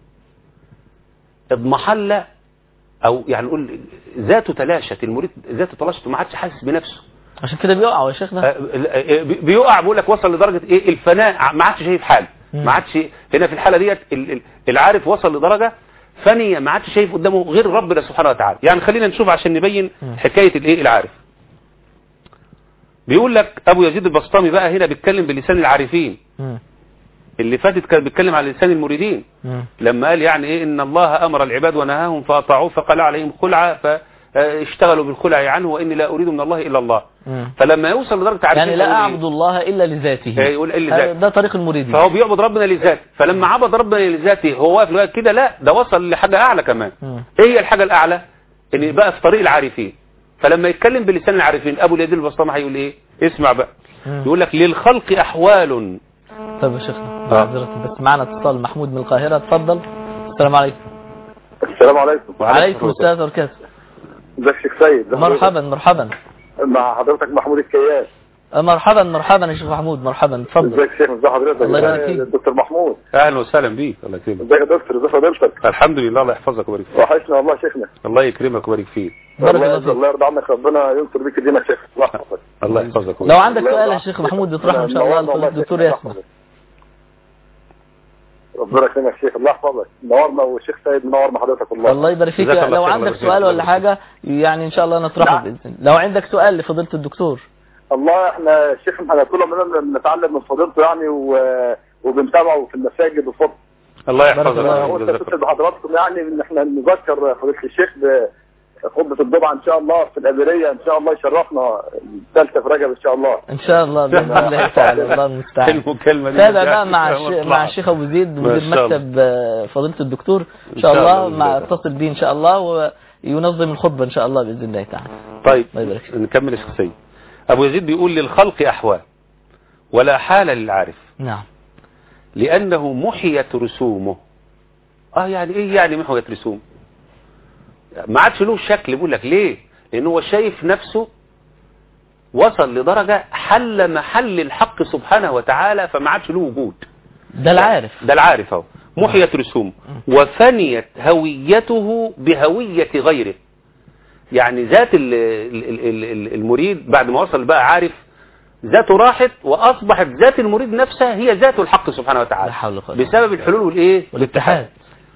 اضمحل او يعني نقول ذاته تلاشت المريد ذاته تلاشت وما عادش حاسس بنفسه عشان كده بيقعوا يا شيخ ده آه، آه، بي- بيقع بيقول لك وصل لدرجه ايه الفناء ما عادش شايف حاجه مم. ما عادش هنا في الحاله ديت ال- ال- العارف وصل لدرجه فنية ما عادش شايف قدامه غير ربنا سبحانه وتعالى يعني خلينا نشوف عشان نبين مم. حكاية الايه العارف بيقول لك ابو يزيد البسطامي بقى هنا بيتكلم بلسان العارفين مم. اللي فاتت كان بيتكلم على لسان المريدين مم. لما قال يعني ايه ان الله امر العباد ونهاهم فاطاعوه فقال عليهم خلعة فاشتغلوا بالخلع عنه واني لا اريد من الله الا الله مم. فلما يوصل لدرجة عارفين يعني لا يقول إيه؟ أعبد الله إلا لذاته إيه، يقول إلا هذا- لذاته. ده طريق المريدين فهو بيعبد ربنا لذاته فلما عبد ربنا لذاته هو واقف لغايه كده لا ده وصل لحاجه اعلى كمان مم. ايه هي الحاجه الاعلى ان يبقى في طريق العارفين فلما يتكلم بلسان العارفين ابو اليد البسطامي هيقول ايه اسمع بقى مم. يقول لك للخلق احوال طيب يا شيخنا آه. معذرة بس معنا اتصال محمود من القاهرة اتفضل السلام عليكم السلام عليكم وعليكم السلام وبركاته ازيك يا شيخ سيد ازي مرحبا مرحبا حضرتك؟ مع حضرتك محمود الكياس آه، مرحبا مرحبا يا شيخ محمود مرحبا اتفضل ازيك يا شيخ ازي حضرتك الله يبارك فيك. دكتور محمود اهلا وسهلا بيك الله يكرمك ازيك يا دكتور ازي حضرتك الحمد لله الله يحفظك ويبارك فيك وحشنا والله يا شيخنا الله يكرمك ويبارك فيك بارك الله الله فيك الله يرضى عنك ربنا ينصر بيك دينك يا شيخ الله يحفظك الله يحفظك لو ويبارك عندك الله سؤال يرضى يا عنك. شيخ محمود يطرحه ان شاء الله نورنا والله الدكتور يا شيخ. ياسمن ربنا يكرمك يا شيخ الله يحفظك نورنا والشيخ سيد منورنا حضرتك والله الله يبارك فيك جزاك الله لو خير، عندك الله يبارك سؤال فيك. ولا حاجة يعني ان شاء الله نطرحه نعم. بإذن الله لو عندك سؤال لفضيلة الدكتور الله احنا الشيخ احنا طول عمرنا بنتعلم من فضيلته يعني و... وبنتابعه في المساجد وفضل الله بارك الله يحفظك قلت جزاك اتصل بحضراتكم يعني ان احنا نذكر فضيله الشيخ بخطبه الجمعه ان شاء الله في الاميريه ان شاء الله يشرفنا الثالثه في رجب ان شاء الله ان شاء الله باذن الله تعالى الله المستعان المكالمة دي تابع بقى مع الشيخ مع مصلحة. الشيخ ابو زيد ما مدير شاء الله. مكتب آه، فضيله الدكتور ان إن شاء شاء الله الله مع بإذن الله. اتصل به ان شاء الله وينظم الخطبه ان شاء الله باذن الله تعالى طيب الله يبارك فيك. نكمل الشخصية أبو يزيد بيقول للخلق أحوال ولا حال للعارف نعم لأنه محيت رسومه اه يعني ايه يعني محيت رسوم ما عادش له شكل بيقول لك ليه لأن هو شايف نفسه وصل لدرجة حل محل الحق سبحانه وتعالى فما عادش له وجود ده العارف ده العارف اهو محيت رسومه وفنيت هويته بهوية غيره يعني ذات ال- ال- ال- ال- المريد بعد ما وصل بقى عارف ذاته راحت وأصبحت ذات المريد نفسها هي ذات الحق سبحانه لا وتعالى حول ولا قوه إلا بسبب الحلول والإيه والاتحاد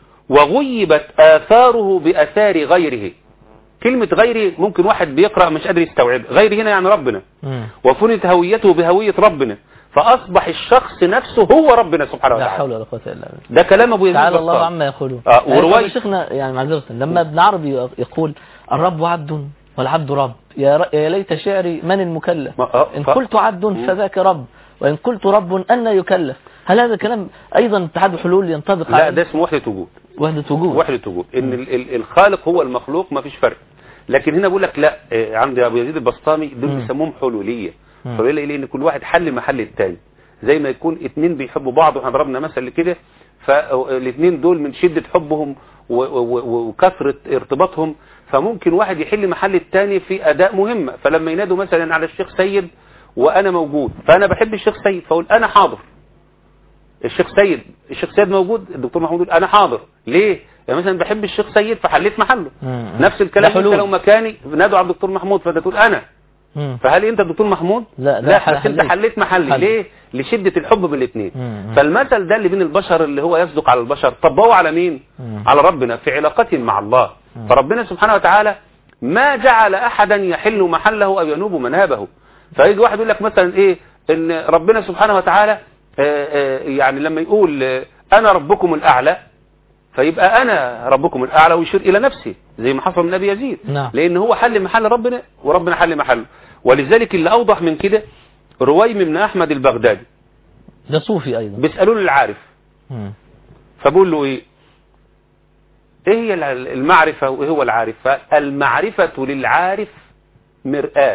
وغيبت آثاره بأثار غيره كلمة غيره ممكن واحد بيقرأ مش قادر يستوعب غيره هنا يعني ربنا مم. وفنت هويته بهوية ربنا فأصبح الشخص نفسه هو ربنا سبحانه لا وتعالى حول ولا قوه الا بالله ده كلام أبو يزيد تعالى الله البسطامي. عما يقولون آه، يعني ورواية- طب يا شيخنا يعني معذرة لما ابن عربي يقول الرب عبد والعبد رب يا, ر... يا ليت شعري من المكلف ما- آه، إن ف- قلت عبد فذاك رب وإن قلت رب أن يكلف هل هذا كلام أيضا اتحاد الحلول ينطبق لا على ده اسمه وحدة وجود وحدة وجود وحدة وجود ان ال- ال- الخالق هو المخلوق ما فيش فرق لكن هنا بقول لك لا آه، عند ابو يزيد البسطامي دول مم. بيسموهم حلوليه مم. حلوليه ليه؟ لان كل واحد حل محل التاني زي ما يكون اتنين بيحبوا بعض واحنا ضربنا مثل كده فالاثنين دول من شده حبهم و- و- و- وكثره ارتباطهم فممكن واحد يحل محل التاني في اداء مهمه فلما ينادوا مثلا على الشيخ سيد وانا موجود فانا بحب الشيخ سيد فاقول انا حاضر الشيخ سيد الشيخ سيد موجود الدكتور محمود يقول انا حاضر ليه يعني مثلا بحب الشيخ سيد فحليت محله مم. نفس الكلام ده انت حلول. لو مكاني نادوا على الدكتور محمود فانت تقول انا مم. فهل انت الدكتور محمود لا، ده لا حل- بس انت حليت. حليت محلي حل. ليه لشدة الحب بالاثنين مم. فالمثل ده اللي بين البشر اللي هو يصدق على البشر طبقه على مين مم. على ربنا في علاقتهم مع الله مم. فربنا سبحانه وتعالى ما جعل احدا يحل محله او ينوب منابه فيجي واحد يقول لك مثلا ايه ان ربنا سبحانه وتعالى آه، آه، يعني لما يقول آه، انا ربكم الاعلى فيبقى انا ربكم الاعلى ويشير الى نفسه زي ما حصل من ابي يزيد نعم. لان هو حل محل ربنا وربنا حل محله ولذلك اللي اوضح من كده رويم بن احمد البغدادي ده صوفي أيضا بيسالوه العارف مم. فبقول له ايه ايه هي الع- المعرفة وايه هو العارف المعرفة للعارف مرآة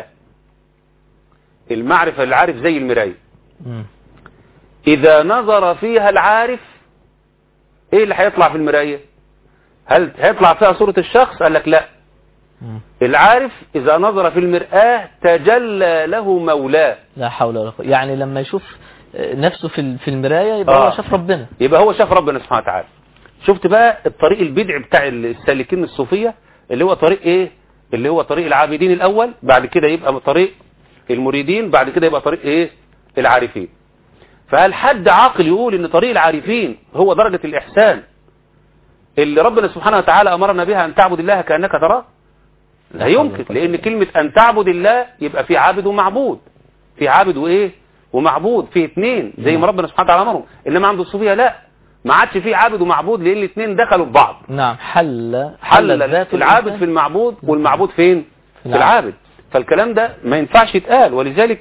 المعرفة للعارف زي المراية مم. اذا نظر فيها العارف ايه اللي هيطلع في المراية هل هيطلع فيها صورة الشخص قال لك لا مم. العارف اذا نظر في المرآة تجلى له مولاه لا حول ولا قوة يعني لما يشوف آه، نفسه في ال- في المراية يبقى آه. هو شاف ربنا يبقى هو شاف ربنا سبحانه وتعالى شفت بقى الطريق البدع بتاع السالكين الصوفية اللي هو طريق ايه اللي هو طريق العابدين الاول بعد كده يبقى طريق المريدين بعد كده يبقى طريق ايه العارفين فهل حد عاقل يقول ان طريق العارفين هو درجة الاحسان اللي ربنا سبحانه وتعالى أمرنا بها أن تعبد الله كأنك تراه لا يمكن لأن كلمة أن تعبد الله يبقى في عابد ومعبود في عابد وإيه ومعبود في اثنين زي ما ربنا سبحانه وتعالى أمرهم إنما عند الصوفية لا ما عادش في عابد ومعبود لأن الاثنين دخلوا في بعض نعم حل حل الذات العابد والإنسان. في المعبود والمعبود فين في العابد. العابد فالكلام ده ما ينفعش يتقال ولذلك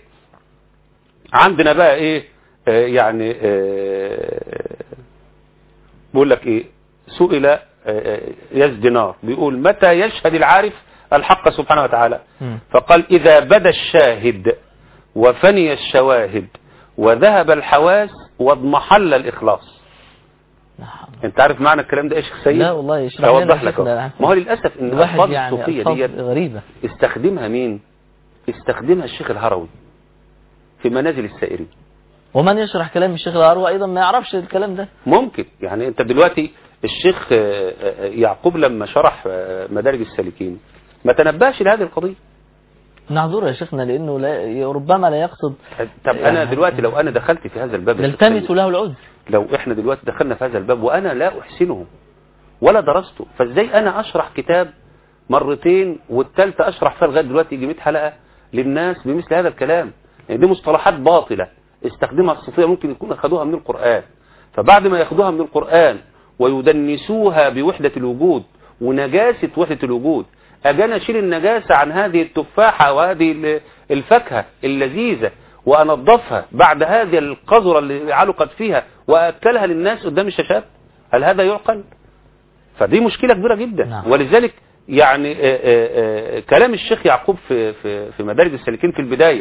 عندنا بقى ايه آه يعني آه بيقول لك ايه سئل آه، آه، يزد دينار بيقول متى يشهد العارف الحق سبحانه وتعالى مم. فقال إذا بدا الشاهد وفني الشواهد وذهب الحواس واضمحل الإخلاص نعم. انت عارف معنى الكلام ده ايش يا شيخ سيد لا والله يشرح لنا اوضح لك شيخنا. أهو. ما هو للاسف ان الواحد الالفاظ يعني الصوفيه ألفاظ ديت غريبة استخدمها مين استخدمها الشيخ الهروي في منازل السائرين ومن يشرح كلام الشيخ الهروي أيضا ما يعرفش الكلام ده ممكن يعني انت دلوقتي الشيخ آه، آه، يعقوب لما شرح آه، مدارج السالكين ما تنبهش لهذه القضيه نعذره يا شيخنا لأنه لا ربما لا يقصد طب انا يعني- دلوقتي لو انا دخلت في هذا الباب يا شيخ نلتمس سيد، له العذر لو احنا دلوقتي دخلنا في هذا الباب وانا لا احسنه ولا درسته فازاي انا اشرح كتاب مرتين والثالثه اشرح فيها لغايه دلوقتي يجي 100 حلقه للناس بمثل هذا الكلام يعني دي مصطلحات باطله استخدمها الصوفيه ممكن يكون اخذوها من القران فبعد ما ياخدوها من القران ويدنسوها بوحده الوجود ونجاسه وحده الوجود اجانا اشيل النجاسه عن هذه التفاحه وهذه ال- الفاكهه اللذيذه وانظفها بعد هذه القذره اللي علقت فيها واكلها للناس قدام الشاشات هل هذا يعقل فدي مشكله كبيره جدا نعم. ولذلك يعني آه، آه، آه، كلام الشيخ يعقوب في في في مدارج السالكين في البدايه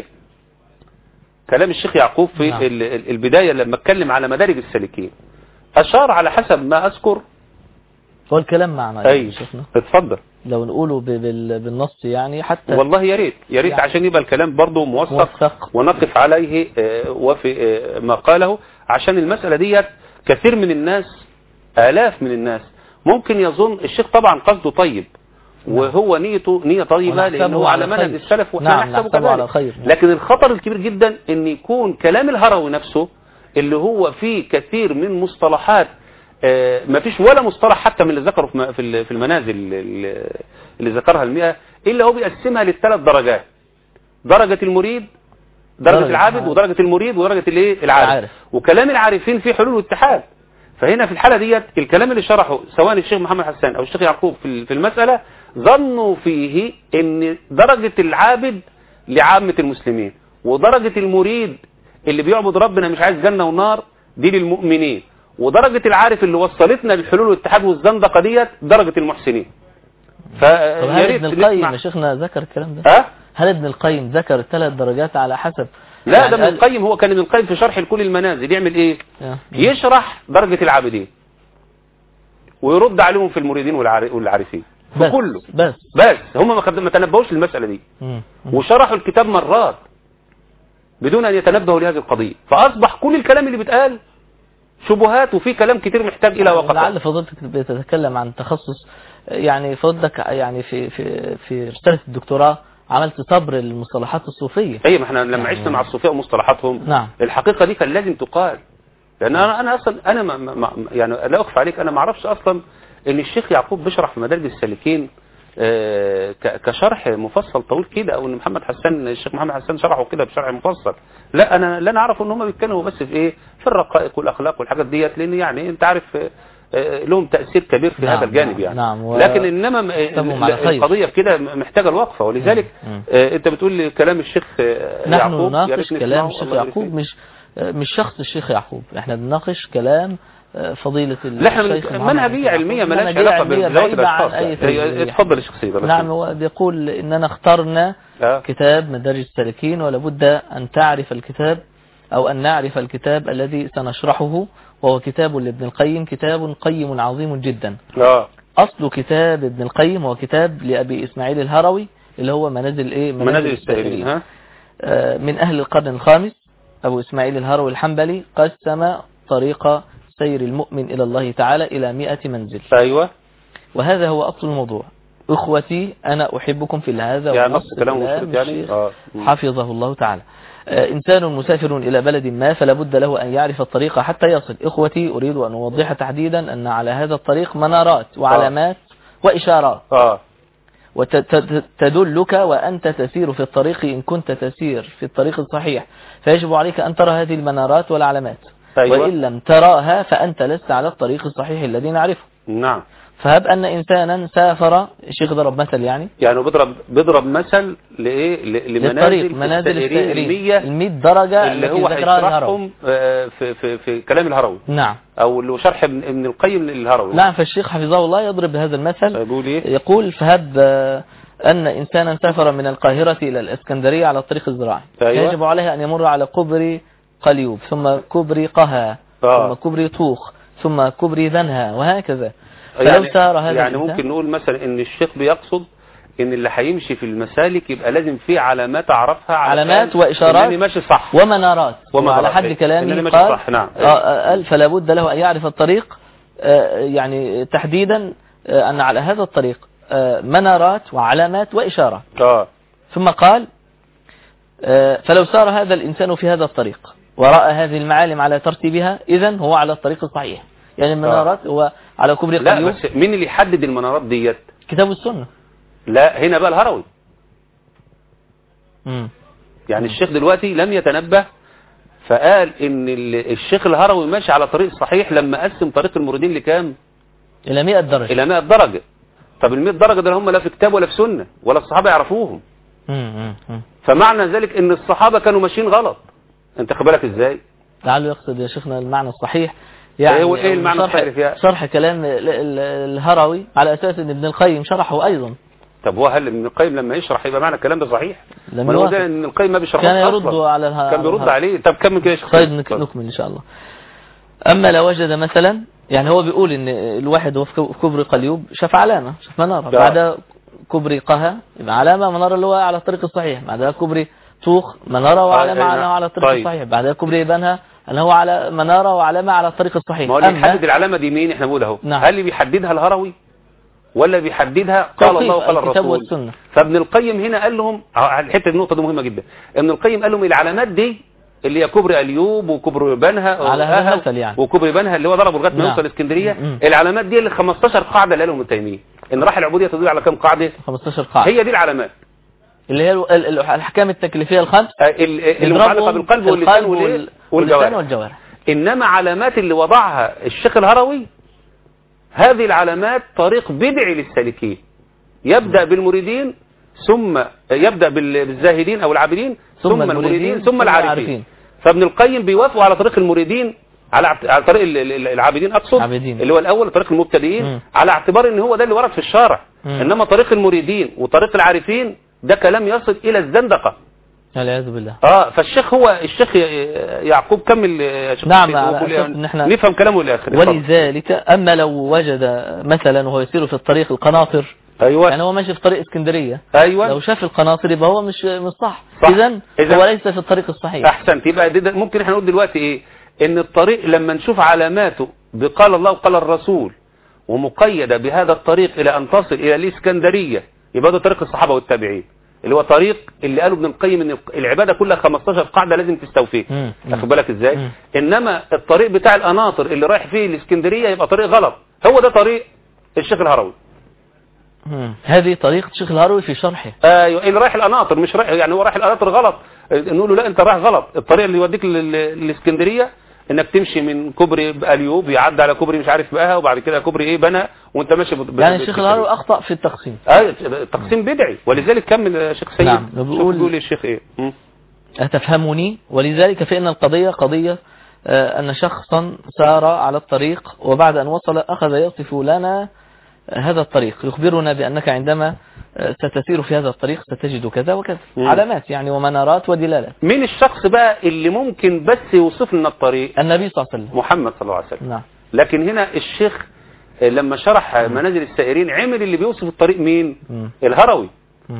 كلام الشيخ يعقوب في نعم. ال- ال- البدايه لما اتكلم على مدارج السالكين اشار على حسب ما اذكر هو الكلام معنا يا اي شيخنا اتفضل لو نقوله ب- بال- بالنص يعني حتى والله يا ريت يا ريت يعني- عشان يبقى الكلام برضه موثق موثق. ونقف عليه آه، وفي آه، ما قاله عشان المسألة ديت كثير من الناس آلاف من الناس ممكن يظن الشيخ طبعا قصده طيب وهو نيته نية طيبة ونحسبه لأنه على على منهج خير. السلف واحنا نعم، نحسبه نحسبه على كذلك خير. لكن الخطر الكبير جدا ان يكون كلام الهروي نفسه اللي هو فيه كثير من مصطلحات آه، ما فيش ولا مصطلح حتى من اللي ذكره في م- في ال- في المنازل اللي اللي ذكرها المئة إلا هو بيقسمها للثلاث درجات درجة المريد درجة درجة العابد العابد. ودرجة المريد ودرجة الايه العارف العارف. وكلام العارفين فيه حلول واتحاد فهنا في الحالة ديت الكلام اللي شرحه سواء الشيخ محمد حسان او الشيخ يعقوب في ال- في المسألة ظنوا فيه ان درجة العابد لعامة المسلمين ودرجة المريد اللي بيعبد ربنا مش عايز جنة ونار دي للمؤمنين ودرجة العارف اللي وصلتنا للحلول والاتحاد والزندقة ديت درجة المحسنين طب فيا هل ريت ابن القيم نسمع يا شيخنا ذكر الكلام ده ها هل ابن القيم ذكر الثلاث درجات على حسب لا يعني ده ابن قال- القيم هو كان ابن القيم في شرح لكل المنازل يعمل ايه آه. يشرح درجة العابدين ويرد عليهم في المريدين والعار- والعارفين في بس كله بس بس هم ما خد- ما تنبهوش للمسألة دي مم. مم. وشرحوا الكتاب مرات بدون أن يتنبهوا لهذه القضية فأصبح كل الكلام اللي بيتقال شبهات وفي كلام كتير محتاج إلى وقفة لعل فضيلتك بتتكلم عن تخصص يعني فضلك يعني في في في رسالة الدكتوراه عملت صبر المصطلحات الصوفية اي ما احنا لما يعني- عشنا مع الصوفيه ومصطلحاتهم نعم. الحقيقه دي كان لازم تقال لان انا انا اصلا انا ما ما يعني لا اخفى عليك انا ما اعرفش اصلا ان الشيخ يعقوب بيشرح في مدارج السالكين آه، ك- كشرح مفصل طويل كده او ان محمد حسان الشيخ محمد حسان شرحه كده بشرح مفصل لا انا لا اعرف ان هم بيتكلموا بس في ايه في الرقائق والاخلاق والحاجات ديت لان يعني انت عارف آه، آه، لهم تاثير كبير في نعم، هذا الجانب نعم، يعني نعم، و- لكن انما م- يحسبهم على خير. القضيه كده محتاجه الوقفه ولذلك مم، مم. آه، انت بتقول لي كلام الشيخ آه، نحن يعقوب يا نناقش ريت كلام نسمعه، الشيخ الله يبارك يعقوب فيك. مش مش شخص الشيخ يعقوب احنا بنناقش كلام آه، فضيلة لا احنا الشيخ من- محمد منهجيه يعقوب. علميه مالهاش منهجية علاقه علمية بذوات بعيدة عن الاشخاص أي يعني. تجريح. اتفضل يا شيخ سيد الله نعم يخليك. هو بيقول اننا اخترنا آه. كتاب مدارج السالكين ولابد ان تعرف الكتاب او ان نعرف الكتاب الذي سنشرحه وهو كتاب لابن القيم كتاب قيم عظيم جدا اه اصل كتاب ابن القيم هو كتاب لابي اسماعيل الهروي اللي هو منازل ايه منازل السائلين ها آه، من أهل القرن الخامس أبو إسماعيل الهروي الحنبلي قسم طريق سير المؤمن إلى الله تعالى إلى مئة منزل ايوه وهذا هو أصل الموضوع إخوتي أنا أحبكم في الله. هذا هو يعني نص نص كلام كلام مشترك يعني الشيخ اه مم. حفظه الله تعالى آه، إنسان مسافر إلى بلد ما فلا بد له أن يعرف الطريق حتى يصل إخوتي أريد أن أوضح تحديدا أن على هذا الطريق منارات وعلامات وإشارات اه وتدلك وأنت تسير في الطريق إن كنت تسير في الطريق الصحيح فيجب عليك أن ترى هذه المنارات والعلامات أيوة. وإن لم تراها فأنت لست على الطريق الصحيح الذي نعرفه نعم فهب أن إنسانا سافر الشيخ ضرب مثل يعني يعني بيضرب بيضرب مثل لايه ل- لمنازل للطريق منازل السائرين السائرين المية المية درجة اللي التي هو ذكرها الهروي هيشرحهم آه، في في في كلام الهروي نعم او اللي هو شرح ابن ابن القيم للهروي نعم فالشيخ حفظه الله يضرب بهذا المثل بيقول ايه يقول فهب آه، أن إنسانا سافر من القاهرة إلى الإسكندرية على الطريق الزراعي أيوة. يجب عليه أن يمر على كوبري قليوب ثم كوبري قها آه. ثم كوبري طوخ ثم كوبري ذنها وهكذا فلو يعني, سار هذا يعني الإنسان- ممكن نقول مثلا ان الشيخ بيقصد ان اللي هيمشي في المسالك يبقى لازم في علامات اعرفها علشان علامات وإشارات انني ماشي صح ومنارات ومنارات. وعلى حد إنني كلامه ماشي قال صح، نعم. آه، آه، قال فلا بد له أن يعرف الطريق آه، يعني تحديدا آه، أن على هذا الطريق آه، منارات وعلامات وإشارات اه ثم قال آه، فلو سار هذا الإنسان في هذا الطريق ورأى هذه المعالم على ترتيبها إذا هو على الطريق الصحيح يعني المنارات هو على كوبري لا قليوب بس مين اللي يحدد المنارات ديت كتاب السنة لا هنا بقى الهروي مم. يعني الشيخ دلوقتي لم يتنبه فقال ان ال- الشيخ الهروي ماشي على طريق صحيح لما قسم طريق المريدين لكام إلى 100 درجة الى 100 درجة طب ال 100 درجة دول هم لا في كتاب ولا في سنة ولا الصحابة يعرفوهم مم، مم، مم. فمعنى ذلك ان الصحابة كانوا ماشيين غلط انت خد بالك ازاي لعله يقصد يا شيخنا المعنى الصحيح يعني إيه هو- إيه المعنى شرح, الصحيح فيها؟ شرح كلام ال- ال- الهروي على أساس أن ابن القيم شرحه أيضا طب هو هل ابن القيم لما يشرح يبقى معنى الكلام ده صحيح لم ما هو يوافق. ده ان القيم ما بيشرحش كان يرد أصلاً. على اله... كان بيرد الهروي. عليه طب كمل كده يا شيخ طيب نك- اتفضل. نكمل إن شاء الله أما لو وجد مثلا يعني هو بيقول إن الواحد هو في كو- كوبري قليوب شاف علامة شاف منارة ده. بعدها كوبري قها يبقى علامة منارة اللي هو على الطريق الصحيح بعدها كوبري طوخ منارة وعلامة أي على نعم. على الطريق طيب. الصحيح بعدها كوبري بنها اللي هو على منارة وعلامة على الطريق الصحيح ما هو اللي أما يحدد العلامة دي مين احنا بنقول اهو نعم. هل اللي بيحددها الهروي ولا بيحددها قال توقيف الله وقال الكتاب الرسول والسنة. فابن القيم هنا قال لهم اه، الحته دي النقطه دي مهمه جدا ابن القيم قال لهم العلامات دي اللي هي كوبري اليوب وكوبري بنها على هذا وآها المثل يعني. وكوبري بنها اللي هو ضربه لغايه ما نعم. يوصل اسكندريه مم. العلامات دي اللي 15 قاعده اللي قالهم ابن تيميه ان راح العبوديه تدل على كام قاعده 15 قاعدة هي دي العلامات اللي هي ال- ال- الأحكام التكليفية الخمس اه، ال- ال- المتعلقه يضربهم بالقلب في واللسان القلب والايه وال- واللسان والجوارح والجوارح انما علامات اللي وضعها الشيخ الهروي هذه العلامات طريق بدعي للسالكين يبدأ بالمريدين ثم يبدأ بال- بالزاهدين او العابدين ثم ثم, المريدين، المريدين ثم ثم العارفين العارفين. فابن القيم بيوافقوا على طريق المريدين على اعت- على طريق ال- ال- العابدين اقصد عابدين. اللي هو الاول طريق المبتدئين مم. على اعتبار ان هو ده اللي ورد في الشارع مم. انما طريق المريدين وطريق العارفين ده كلام يصل الى الزندقه والعياذ بالله اه فالشيخ هو الشيخ ي- يعقوب كمل يا شيخ نعم، سيد، على وقول أساس يعني إن إحنا- نفهم كلامه للاخر اتفضل. ولذلك أما لو وجد مثلا وهو يسير في الطريق القناطر ايوه يعني هو ماشي في طريق اسكندرية ايوه لو شاف القناطر يبقى هو مش مش صح, صح. إذا إذن- هو ليس في الطريق الصحيح احسنت يبقى ده ده ممكن احنا نقول دلوقتي ايه ان الطريق لما نشوف علاماته بقال الله وقال الرسول ومقيدة بهذا الطريق الى ان تصل الى الاسكندرية يبقى ده طريق الصحابة والتابعين اللي هو طريق اللي قاله ابن القيم ان العبادة كلها 15 قاعدة لازم تستوفيه مم. واخد بالك ازاي مم. انما الطريق بتاع القناطر اللي رايح فيه الاسكندرية يبقى طريق غلط هو ده طريق الشيخ الهروي مم. هذه طريقة شيخ الهروي في شرحه ايوه اللي رايح القناطر مش رايح يعني هو رايح القناطر غلط نقول له لا انت رايح غلط الطريق اللي يوديك لل- للاسكندريه انك تمشي من كوبري اليوب يعدي على كوبري مش عارف بقى وبعد كده كوبري ايه بنى وانت ماشي بت- يعني بت- الشيخ بتسكندرية. الهروي أخطأ في التقسيم ايوه تقسيم بدعي ولذلك كمل يا شيخ سيد نعم، شوف بيقول- بيقول الشيخ ايه م? أتفهمني ولذلك فإن القضية قضية آه، أن شخصا سار على الطريق وبعد أن وصل أخذ يصف لنا آه، هذا الطريق يخبرنا بأنك عندما آه، ستسير في هذا الطريق ستجد كذا وكذا مم. علامات يعني ومنارات ودلالات مين الشخص بقى اللي ممكن بس يوصف لنا الطريق النبي صلى الله عليه وسلم محمد صلى الله عليه وسلم نعم لكن هنا الشيخ لما شرح منازل السائرين عمل اللي بيوصف الطريق مين مم. الهروي مم.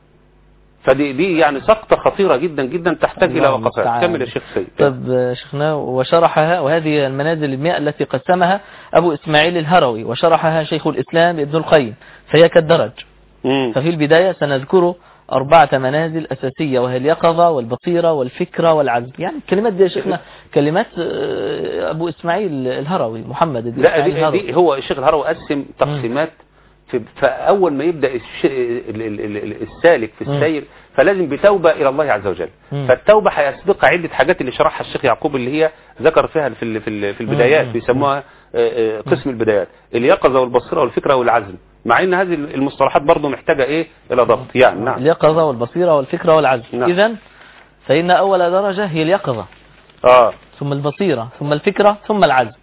فدي دي يعني سقطة خطيرة جدا جدا تحتاج إلى الله وقفات المستعان. كمل يا شيخ سيد طب آه، شيخنا وشرحها وهذه المنازل المئة التي قسمها أبو إسماعيل الهروي وشرحها شيخ الإسلام ابن القيم فهي كالدرج مم. ففي البداية سنذكر أربعة منازل أساسية وهي اليقظة والبصيرة والفكرة والعزم يعني الكلمات دي يا شيخنا كلمات آه، أبو إسماعيل الهروي محمد بن لا إسماعيل دي, الهروي دي هو الشيخ الهروي قسم تقسيمات في فاول ما يبدا الش... ال- ال- ال- السالك في مم. السير فلازم بتوبه الى الله عز وجل مم. فالتوبه هيسبقها عده حاجات اللي شرحها الشيخ يعقوب اللي هي ذكر فيها في ال- في ال- في البدايات مم. بيسموها آه، آه، قسم البدايات اليقظه والبصيره والفكره والعزم مع ان هذه المصطلحات برضه محتاجه ايه الى ضبط يعني نعم اليقظة والبصيرة والفكرة والعزم نعم. إذا فإن أول درجة هي اليقظة اه ثم البصيرة ثم الفكرة ثم العزم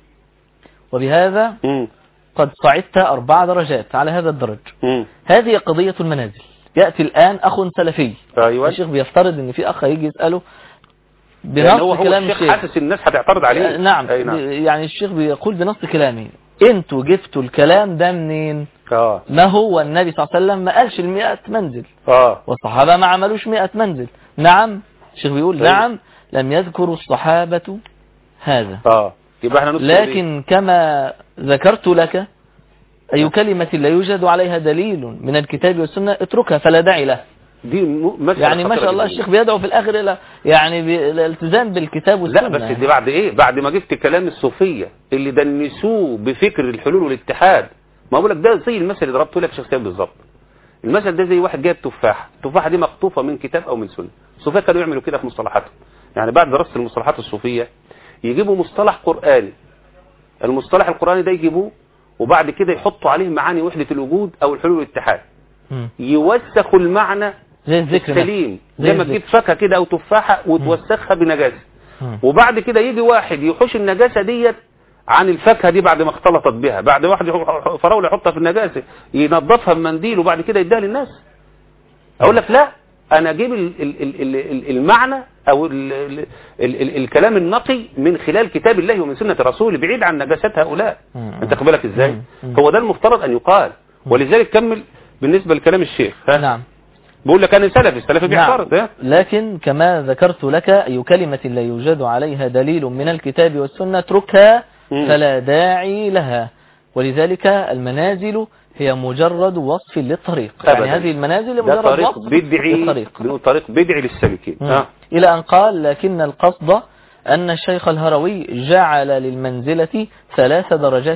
وبهذا امم قد صعدت أربع درجات على هذا الدرج امم هذه قضية المنازل يأتي الآن أخ سلفي ايوه الشيخ بيفترض ان في اخ هيجي يساله لان هو بنص هو كلام الشيخ الشيخ حاسس الناس هتعترض عليه نعم أي نعم يعني الشيخ بيقول بنص كلامي انتوا جبتوا الكلام ده منين اه ما هو النبي صلى الله عليه وسلم ما قالش المئة منزل اه والصحابة ما عملوش مئة منزل نعم الشيخ بيقول طيب. نعم لم يذكروا الصحابة هذا اه يبقى احنا نذكر إيه؟ لكن كما ذكرت لك أي كلمة لا يوجد عليها دليل من الكتاب والسنة اتركها فلا داعي له دي م- مسألة يعني ما خطيرة شاء الله جداً. الشيخ بيدعو في الآخر إلى يعني بي- الالتزام بالكتاب والسنة لا بس دي بعد ايه بعد ما جبت كلام الصوفية اللي دنسوه بفكر الحلول والاتحاد ما بقول لك ده زي المثل اللي ضربته لك شخصيا بالظبط المثل ده زي واحد جايب تفاحة التفاحة دي مقطوفة من كتاب او من سنة الصوفية كانوا يعملوا كده في مصطلحاتهم يعني بعد دراسة المصطلحات الصوفية يجيبوا مصطلح قرآني المصطلح القرآني ده يجيبوه وبعد كده يحطوا عليه معاني وحدة الوجود او الحلول والاتحاد مم. يوسخوا المعنى زي الذكر مثلا. السليم زي زي ما الذكر. تجيب فاكهة كده او تفاحة وتوسخها بنجاسة مم. وبعد كده يجي واحد يحوش النجاسة ديت عن الفاكهة دي بعد ما اختلطت بها بعد واحد يحط- فراولة يحطها في النجاسة ينظفها بمنديل وبعد كده يديها للناس اقول لك لا انا اجيب ال- ال- ال- ال- ال- المعنى او ال ال ال ال الكلام النقي من خلال كتاب الله ومن سنة رسوله بعيد عن نجاسات هؤلاء مم. انت خد بالك ازاي مم. مم. هو ده المفترض ان يقال ولذلك كمل بالنسبة لكلام الشيخ ها؟ نعم بقول لك انا سلفي السلفي بيعترض نعم. ها؟ لكن كما ذكرت لك أي كلمة لا يوجد عليها دليل من الكتاب والسنة اتركها مم. فلا داعي لها ولذلك المنازل هي مجرد وصف للطريق يعني أبداً. هذه المنازل ده مجرد طريق وصف بدعي للطريق بنقول طريق بدعي للسالكين مم. ها إلى أن قال لكن القصد أن الشيخ الهروي جعل للمنزلة ثلاث درجات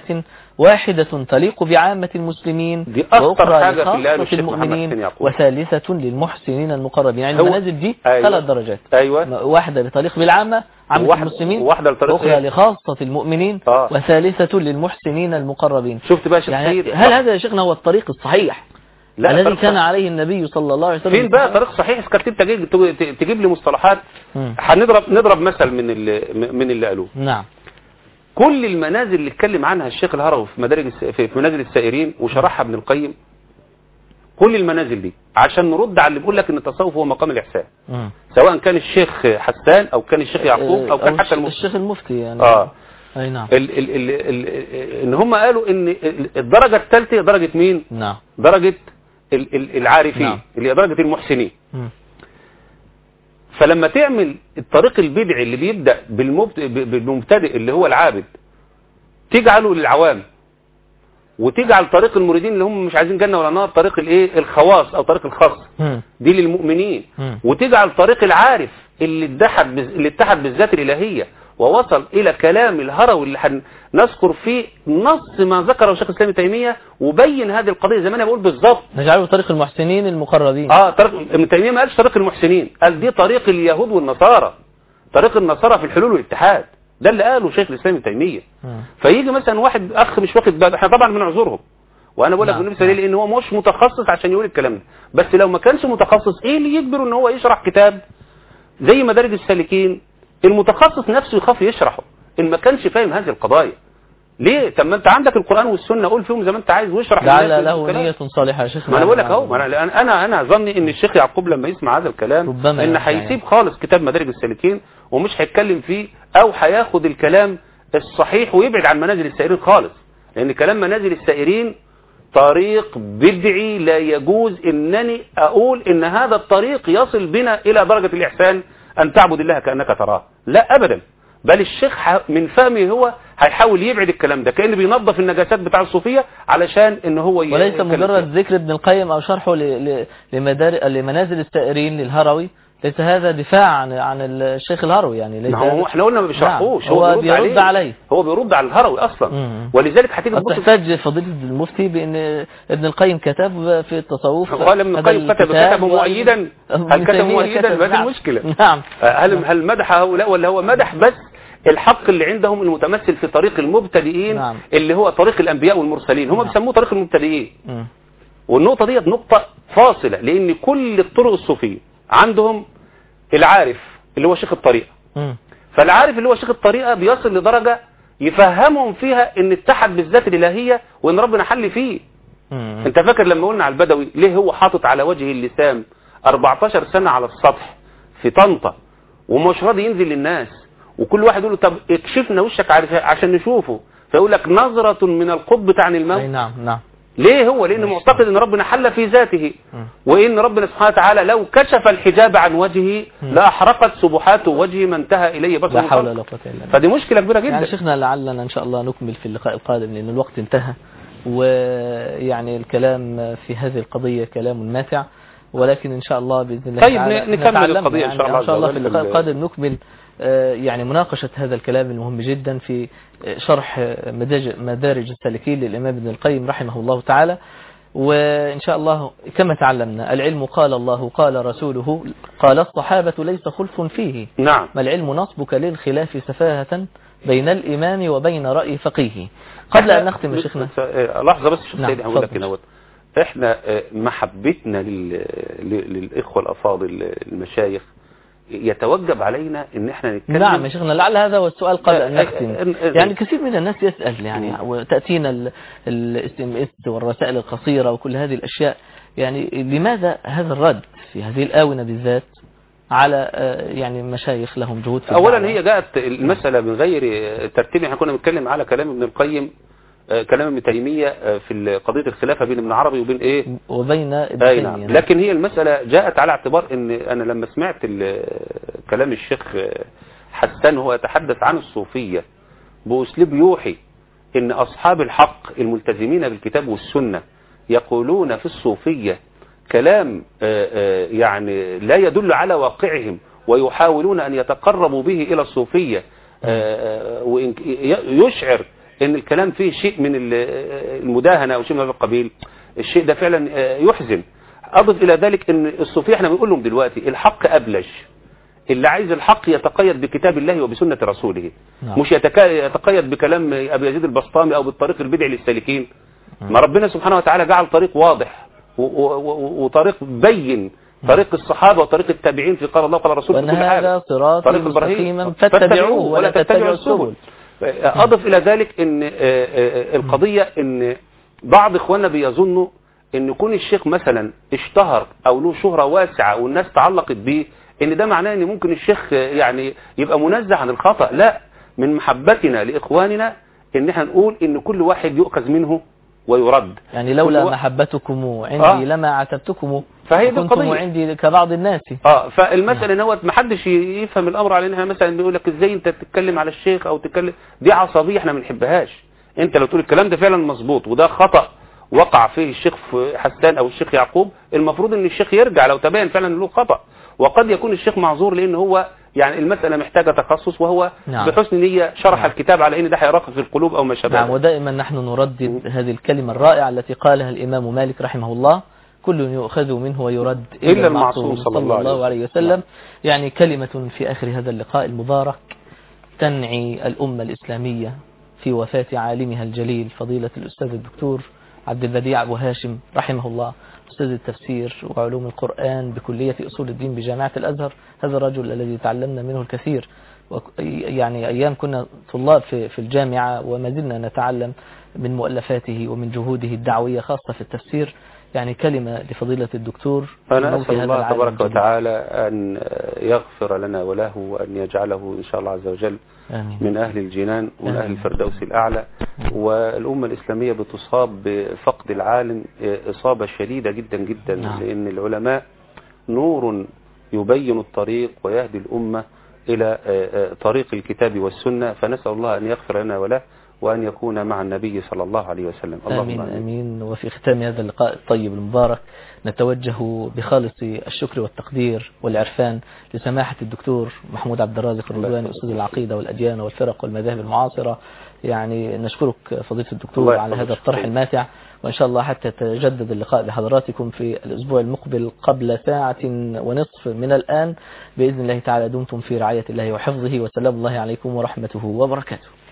واحدة تليق بعامة المسلمين دي أخطر وأخرى حاجة في اللي قاله لخاصة الشيخ محمد المؤمنين حسين يعقوب. وثالثة للمحسنين المقربين يعني هو- المنازل دي أيوة. ثلاث درجات ايوه واحدة بطريق بالعامة عامة وواحدة- المسلمين وواحدة لطريق وأخرى إيه؟ لخاصة المؤمنين آه. وثالثة للمحسنين المقربين شفت بقى يا شيخ يعني سيد هل هذا يا شيخنا هو الطريق الصحيح لا الذي طريق كان صحيح. عليه النبي صلى الله عليه وسلم فين بقى طريق صحيح كنت انت تجيب, تجيب لي مصطلحات مم. هنضرب نضرب مثل من اللي من اللي قالوه نعم كل المنازل اللي اتكلم عنها الشيخ الهروي في مدارج الس- في في منازل السائرين وشرحها ابن القيم كل المنازل دي عشان نرد على اللي بيقول لك ان التصوف هو مقام الاحسان مم. سواء كان الشيخ حسان او كان الشيخ يعقوب او كان حتى المفتي الشيخ المفتي يعني اه اي نعم ال ال ال ال ان هم قالوا ان ال- الدرجه الثالثه درجه مين نعم درجه ال ال العارفين نعم. اللي هي درجه المحسنين مم. فلما تعمل الطريق البدعي اللي بيبدا بالمبت- ب- بالمبتدئ اللي هو العابد تجعله للعوام وتجعل طريق المريدين اللي هم مش عايزين جنه ولا نار طريق الايه الخواص او طريق الخاص مم. دي للمؤمنين مم. وتجعل طريق العارف اللي اتحد بز- اللي اتحد بالذات الالهيه ووصل الى كلام الهروي اللي هنذكر فيه نص ما ذكره شيخ الاسلام ابن تيميه وبين هذه القضيه زي ما انا بقول بالظبط نجعله طريق المحسنين المقربين اه طريق ابن تيميه ما قالش طريق المحسنين قال دي طريق اليهود والنصارى طريق النصارى في الحلول والاتحاد ده اللي قاله شيخ الاسلام ابن تيميه مم. فيجي مثلا واحد اخ مش واخد باله احنا طبعا بنعذرهم وانا بقول لك نعم، بالنسبه لي لان هو مش متخصص عشان يقول الكلام ده بس لو ما كانش متخصص ايه اللي يجبره ان هو يشرح كتاب زي مدارج السالكين المتخصص نفسه يخاف يشرحه ان ما كانش فاهم هذه القضايا ليه طب ما انت عندك القران والسنه قول فيهم زي ما انت عايز واشرح للناس لعل له الكلام. نية صالحة يا شيخ ما انا بقول لك اهو ما انا انا انا ظني ان الشيخ يعقوب لما يسمع هذا الكلام ربما ان ينفع هيسيب يعني. خالص كتاب مدارج السالكين ومش هيتكلم فيه او هياخد الكلام الصحيح ويبعد عن منازل السائرين خالص لان كلام منازل السائرين طريق بدعي لا يجوز انني اقول ان هذا الطريق يصل بنا الى درجة الاحسان ان تعبد الله كأنك تراه لا ابدا بل الشيخ ح- من فهمه هو هيحاول يبعد الكلام ده كأنه بينظف النجاسات بتاع الصوفية علشان ان هو ي- وليس يتكلم مجرد فيها. ذكر ابن القيم أو شرحه ل- ل- لمدار... لمنازل السائرين للهروي ليس هذا دفاع عن عن الشيخ الهروي يعني ليس ما هو هذا- احنا قلنا ما بيشرحوش نعم، هو بيرد بيرد عليه. هو بيرد على الهروي اصلا مم. ولذلك هتيجي قد تبص تحتاج فضيلة المفتي بأن ابن القيم كتب في التصوف قال ابن هذا القيم كتب الكتاب كتب و- مؤيدا ابن هل كتب تيمية مؤيدا كتب، ما في نعم. المشكلة نعم هل هل مدح هؤلاء ولا هو مدح بس الحق اللي عندهم المتمثل في طريق المبتدئين نعم. اللي هو طريق الانبياء والمرسلين هم نعم. بيسموه طريق المبتدئين مم. والنقطة ديت نقطة فاصلة لأن كل الطرق الصوفية عندهم العارف اللي هو شيخ الطريقة مم. فالعارف اللي هو شيخ الطريقة بيصل لدرجة يفهمهم فيها ان اتحد بالذات الإلهية وان ربنا حل فيه مم. انت فاكر لما قلنا على البدوي ليه هو حاطط على وجه اللسان 14 سنة على السطح في طنطا ومش راضي ينزل للناس وكل واحد يقول له طب اكشفنا وشك عارف- عشان نشوفه فيقول لك نظرة من القطب تعني أي الموت نعم نعم ليه هو لانه معتقد ان ربنا حل في ذاته مم. وان ربنا سبحانه وتعالى لو كشف الحجاب عن وجهه مم. لاحرقت سبحات وجهه ما انتهى اليه بصر لا حول الخلق. ولا قوة إلا بالله فدي مشكلة كبيرة جدا يعني شيخنا لعلنا إن شاء الله نكمل في اللقاء القادم لأن الوقت انتهى ويعني الكلام في هذه القضية كلام ماتع ولكن إن شاء الله بإذن الله طيب تعالى نكمل نتعلم القضية إن شاء الله إن شاء الله في عز وجل اللقاء في ال- القادم نكمل آه، يعني مناقشة هذا الكلام المهم جدا في آه، شرح آه، مداج- مدارج السالكين للإمام ابن القيم رحمه الله تعالى وإن شاء الله كما تعلمنا العلم قال الله قال رسوله قال الصحابة ليس خلف فيه نعم ما العلم نصبك للخلاف سفاهة بين الإمام وبين رأي فقيه قبل أن نختم يا بس- شيخنا بس- آه، لحظة بس شوف نعم، سيدي هقول لك اتفضل. هنا اهوت. احنا آه، محبتنا لل- ل- للاخوة الافاضل المشايخ يتوجب علينا ان احنا نتكلم نعم يا شيخنا لعل هذا هو السؤال قبل أن آه، نختم آه، آه، يعني كثير من الناس يسأل يعني مم. وتأتينا الاس ام اس والرسائل القصيرة وكل هذه الأشياء يعني لماذا هذا الرد في هذه الآونة بالذات على آه، يعني مشايخ لهم جهود في اولا الدعوة؟ هي جاءت المسألة من غير ترتيب احنا كنا بنتكلم على كلام ابن القيم آه، كلام ابن تيمية آه، في قضية الخلافة بين ابن عربي وبين ايه وبين ابن اي تيمية نعم لكن هي المسألة جاءت على اعتبار ان انا لما سمعت ال- كلام الشيخ حسان هو يتحدث عن الصوفية بأسلوب يوحي ان اصحاب الحق الملتزمين بالكتاب والسنة يقولون في الصوفية كلام آه، آه، يعني لا يدل على واقعهم ويحاولون ان يتقربوا به الى الصوفية آه، آه، وإن ي- يشعر ان الكلام فيه شيء من ال- المداهنة او شيء من هذا القبيل الشيء ده فعلا آه، يحزن اضف الى ذلك ان الصوفية احنا بنقول لهم دلوقتي الحق ابلج اللي عايز الحق يتقيد بكتاب الله وبسنة رسوله نعم. مش يتكا- يتقيد بكلام ابي يزيد البسطامي او بالطريق البدعي للسالكين ما ربنا سبحانه وتعالى جعل طريق واضح و- و- و- وطريق بين طريق الصحابة وطريق التابعين في قال الله وقال الرسول وأن في كل هذا حاجة صراطي طريق إبراهيم مستقيما فاتبعوه ولا تتبعوا السبل أضف إلى ذلك أن آه، آه، القضية أن بعض إخواننا بيظنوا أن يكون الشيخ مثلا اشتهر أو له شهرة واسعة والناس تعلقت به أن ده معناه أن ممكن الشيخ آه، يعني يبقى منزه عن الخطأ لا من محبتنا لإخواننا أن احنا نقول أن كل واحد يؤخذ منه ويرد يعني لولا كل وا- محبتكم عندي آه. لما عاتبتكم فهي دي كنتم القضية. عندي كبعض الناس اه فالمسألة ان هو ما حدش يفهم الامر على انها مثلا بيقول لك ازاي انت تتكلم على الشيخ او تتكلم دي عصبية احنا ما بنحبهاش انت لو تقول الكلام ده فعلا مظبوط وده خطأ وقع فيه الشيخ حسان او الشيخ يعقوب المفروض ان الشيخ يرجع لو تبين فعلا له خطأ وقد يكون الشيخ معذور لان هو يعني المسألة محتاجة تخصص وهو نعم. بحسن نية شرح نعم. الكتاب على ان ده هيرقق في القلوب او ما شابه نعم ذلك. ودائما نحن نردد هذه الكلمة الرائعة التي قالها الإمام مالك رحمه الله كل يؤخذ منه ويرد إلا المعصوم صلى الله عليه الله عليه وسلم. وسلم يعني كلمة في آخر هذا اللقاء المبارك تنعي الأمة الإسلامية في وفاة عالمها الجليل فضيلة الأستاذ الدكتور عبد البديع أبو هاشم رحمه الله أستاذ التفسير وعلوم القرآن بكلية أصول الدين بجامعة الأزهر هذا الرجل الذي تعلمنا منه الكثير وك- يعني أيام كنا طلاب في في الجامعة وما زلنا نتعلم من مؤلفاته ومن جهوده الدعوية خاصة في التفسير يعني كلمة لفضيلة الدكتور في أنا موت أسأل هذا الله العالم تبارك الجليل. وتعالى أن يغفر لنا وله وأن يجعله إن شاء الله عز وجل آمين من أهل الجنان ومن أهل آمين. الفردوس الأعلى والأمة الإسلامية بتصاب بفقد العالم إصابة شديدة جدا جدا نعم. لأن العلماء نور يبين الطريق ويهدي الأمة إلى آه، آه، طريق الكتاب والسنة فنسأل الله أن يغفر لنا وله وأن يكون مع النبي صلى الله عليه وسلم اللهم آمين آمين وفي ختام هذا اللقاء الطيب المبارك نتوجه بخالص الشكر والتقدير والعرفان لسماحة الدكتور محمود عبد الرازق الرضواني أستاذ العقيدة والأديان والفرق والمذاهب المعاصرة يعني نشكرك فضيلة الدكتور الله على يحفظك. هذا الطرح الماتع وإن شاء الله حتى يتجدد اللقاء بحضراتكم في الأسبوع المقبل قبل ساعة ونصف من الآن بإذن الله تعالى دمتم في رعاية الله وحفظه وسلام الله عليكم ورحمته وبركاته